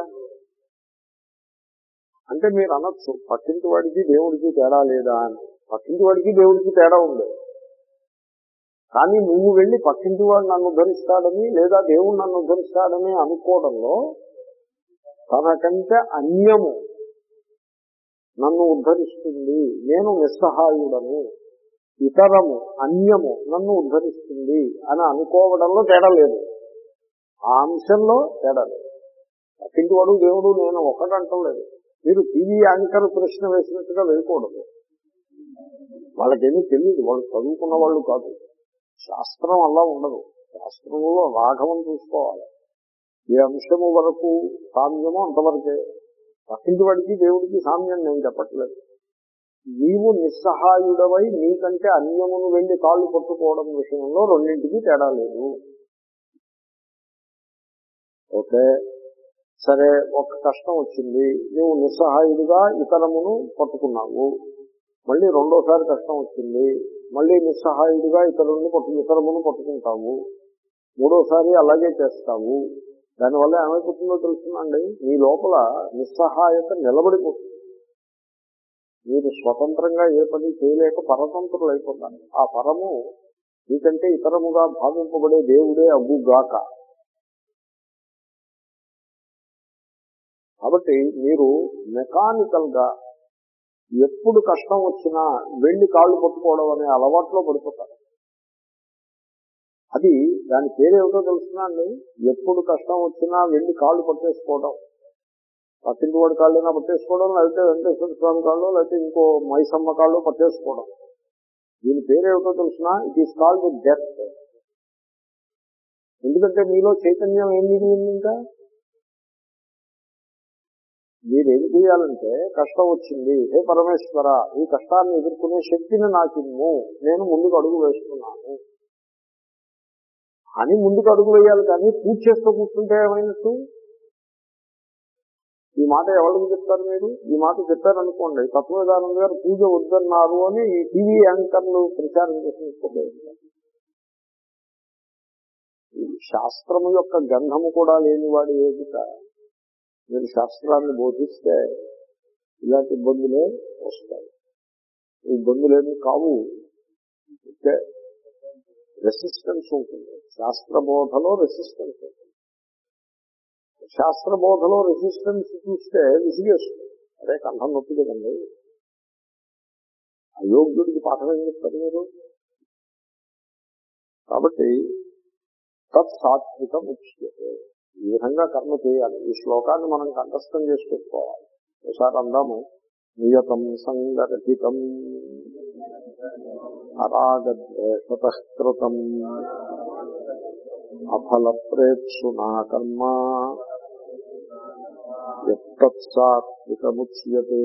అంటే మీరు అనొచ్చు పక్కింటి వాడికి దేవుడికి తేడా లేదా అని పక్కింటి వాడికి దేవుడికి తేడా ఉంది కానీ నువ్వు వెళ్ళి పక్కింటి వాడు నన్ను ఉద్ధరిస్తాడని లేదా దేవుడు నన్ను ఉద్ధరిస్తాడని అనుకోవడంలో తనకంటే అన్యము నన్ను ఉద్ధరిస్తుంది నేను నిస్సహాయుడను ఇతరము అన్యము నన్ను ఉద్ధరిస్తుంది అని అనుకోవడంలో తేడా లేదు ఆ అంశంలో తేడా లేదు పక్కింటి వాడు దేవుడు నేను ఒకటంటం లేదు మీరు టీవీ యాంకర్ ప్రశ్న వేసినట్టుగా వేయకూడదు వాళ్ళకేమీ తెలియదు వాళ్ళు చదువుకున్న వాళ్ళు కాదు శాస్త్రం అలా ఉండదు శాస్త్రంలో రాఘవం చూసుకోవాలి ఏ అంశము వరకు సామ్యమో అంతవరకే పక్కింటి వాడికి దేవుడికి సామ్యం నేను చెప్పట్లేదు నీవు నిస్సహాయుడవై నీకంటే అన్యమును వెళ్లి కాళ్ళు పట్టుకోవడం విషయంలో రెండింటికి తేడా లేదు ఓకే సరే ఒక కష్టం వచ్చింది నువ్వు నిస్సహాయుడిగా ఇతరమును పట్టుకున్నావు మళ్ళీ రెండోసారి కష్టం వచ్చింది మళ్ళీ నిస్సహాయుడిగా ఇతరులను పట్టు ఇతరమును పట్టుకుంటావు మూడోసారి అలాగే చేస్తావు దానివల్ల ఏమైపోతుందో తెలుస్తుందండి మీ లోపల నిస్సహాయత నిలబడిపోతుంది మీరు స్వతంత్రంగా ఏ పని చేయలేక పరతంత్రులు అయిపోతారు ఆ పరము మీకంటే ఇతరముగా భావింపబడే దేవుడే అగ్గుగాక కాబట్టి మీరు మెకానికల్ గా ఎప్పుడు కష్టం వచ్చినా వెళ్లి కాళ్ళు పట్టుకోవడం అనే అలవాట్లో పడిపోతారు అది దాని పేరేమిటో తెలుసునా అండి ఎప్పుడు కష్టం వచ్చినా వెళ్లి కాళ్ళు పట్టేసుకోవడం పక్కింటి వాడి కాళ్ళైనా పట్టేసుకోవడం లేకపోతే వెంకటేశ్వర స్వామి కాళ్ళు లేకపోతే ఇంకో మైసమ్మ కాళ్ళు పట్టేసుకోవడం దీని పేరేమిటో తెలుసునా ఇట్ ఈస్ కాల్డ్ డెత్ ఎందుకంటే మీలో చైతన్యం ఏం మిగిలింది ఇంకా మీరు ఏం చేయాలంటే కష్టం వచ్చింది హే పరమేశ్వర ఈ కష్టాన్ని ఎదుర్కొనే శక్తిని నాకు ఇమ్ము నేను ముందుకు అడుగు వేస్తున్నాను అని ముందుకు అడుగు వేయాలి కానీ పూజ చేస్తూ కూర్చుంటే ఏమైనట్టు ఈ మాట ఎవరికి చెప్తారు మీరు ఈ మాట చెప్పారనుకోండి తత్వదానంద గారు పూజ వద్దన్నారు అని ఈ టీవీ యాంకర్లు ప్రచారం చేసినట్టు శాస్త్రము యొక్క గంధము కూడా లేనివాడు ఏమిట మీరు శాస్త్రాన్ని బోధిస్తే ఇలాంటి ఇబ్బందులే వస్తాయి ఈ ఇబ్బందులేమి కావు అంటే రెసిస్టెన్స్ ఉంటుంది శాస్త్ర బోధలో రెసిస్టెన్స్ ఉంటుంది శాస్త్ర బోధలో రెసిస్టెన్స్ చూస్తే విసిగేస్తుంది అదే కంఠం నొప్పి కదండి అయోగ్యుడికి పాఠం ఏం చెప్తారు మీరు కాబట్టి తత్సాత్వికం ఉచ్యతే ఈ విధంగా కర్మ చేయాలి ఈ శ్లోకాన్ని మనం కంఠస్థం చేసి పెట్టుకోవాలి ఒకసారి అందాము నియతం సంగరహితం అరాగద్వేషతకృతం అఫలప్రేప్సునా కర్మ ఎత్తత్సాత్వికముచ్యతే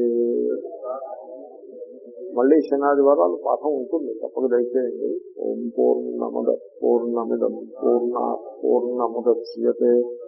మళ్ళీ శనాదివారాలు పాఠం ఉంటుంది తప్పక దయచేయండి ఓం పూర్ణమద పూర్ణమిదం పూర్ణ పూర్ణముద్యతే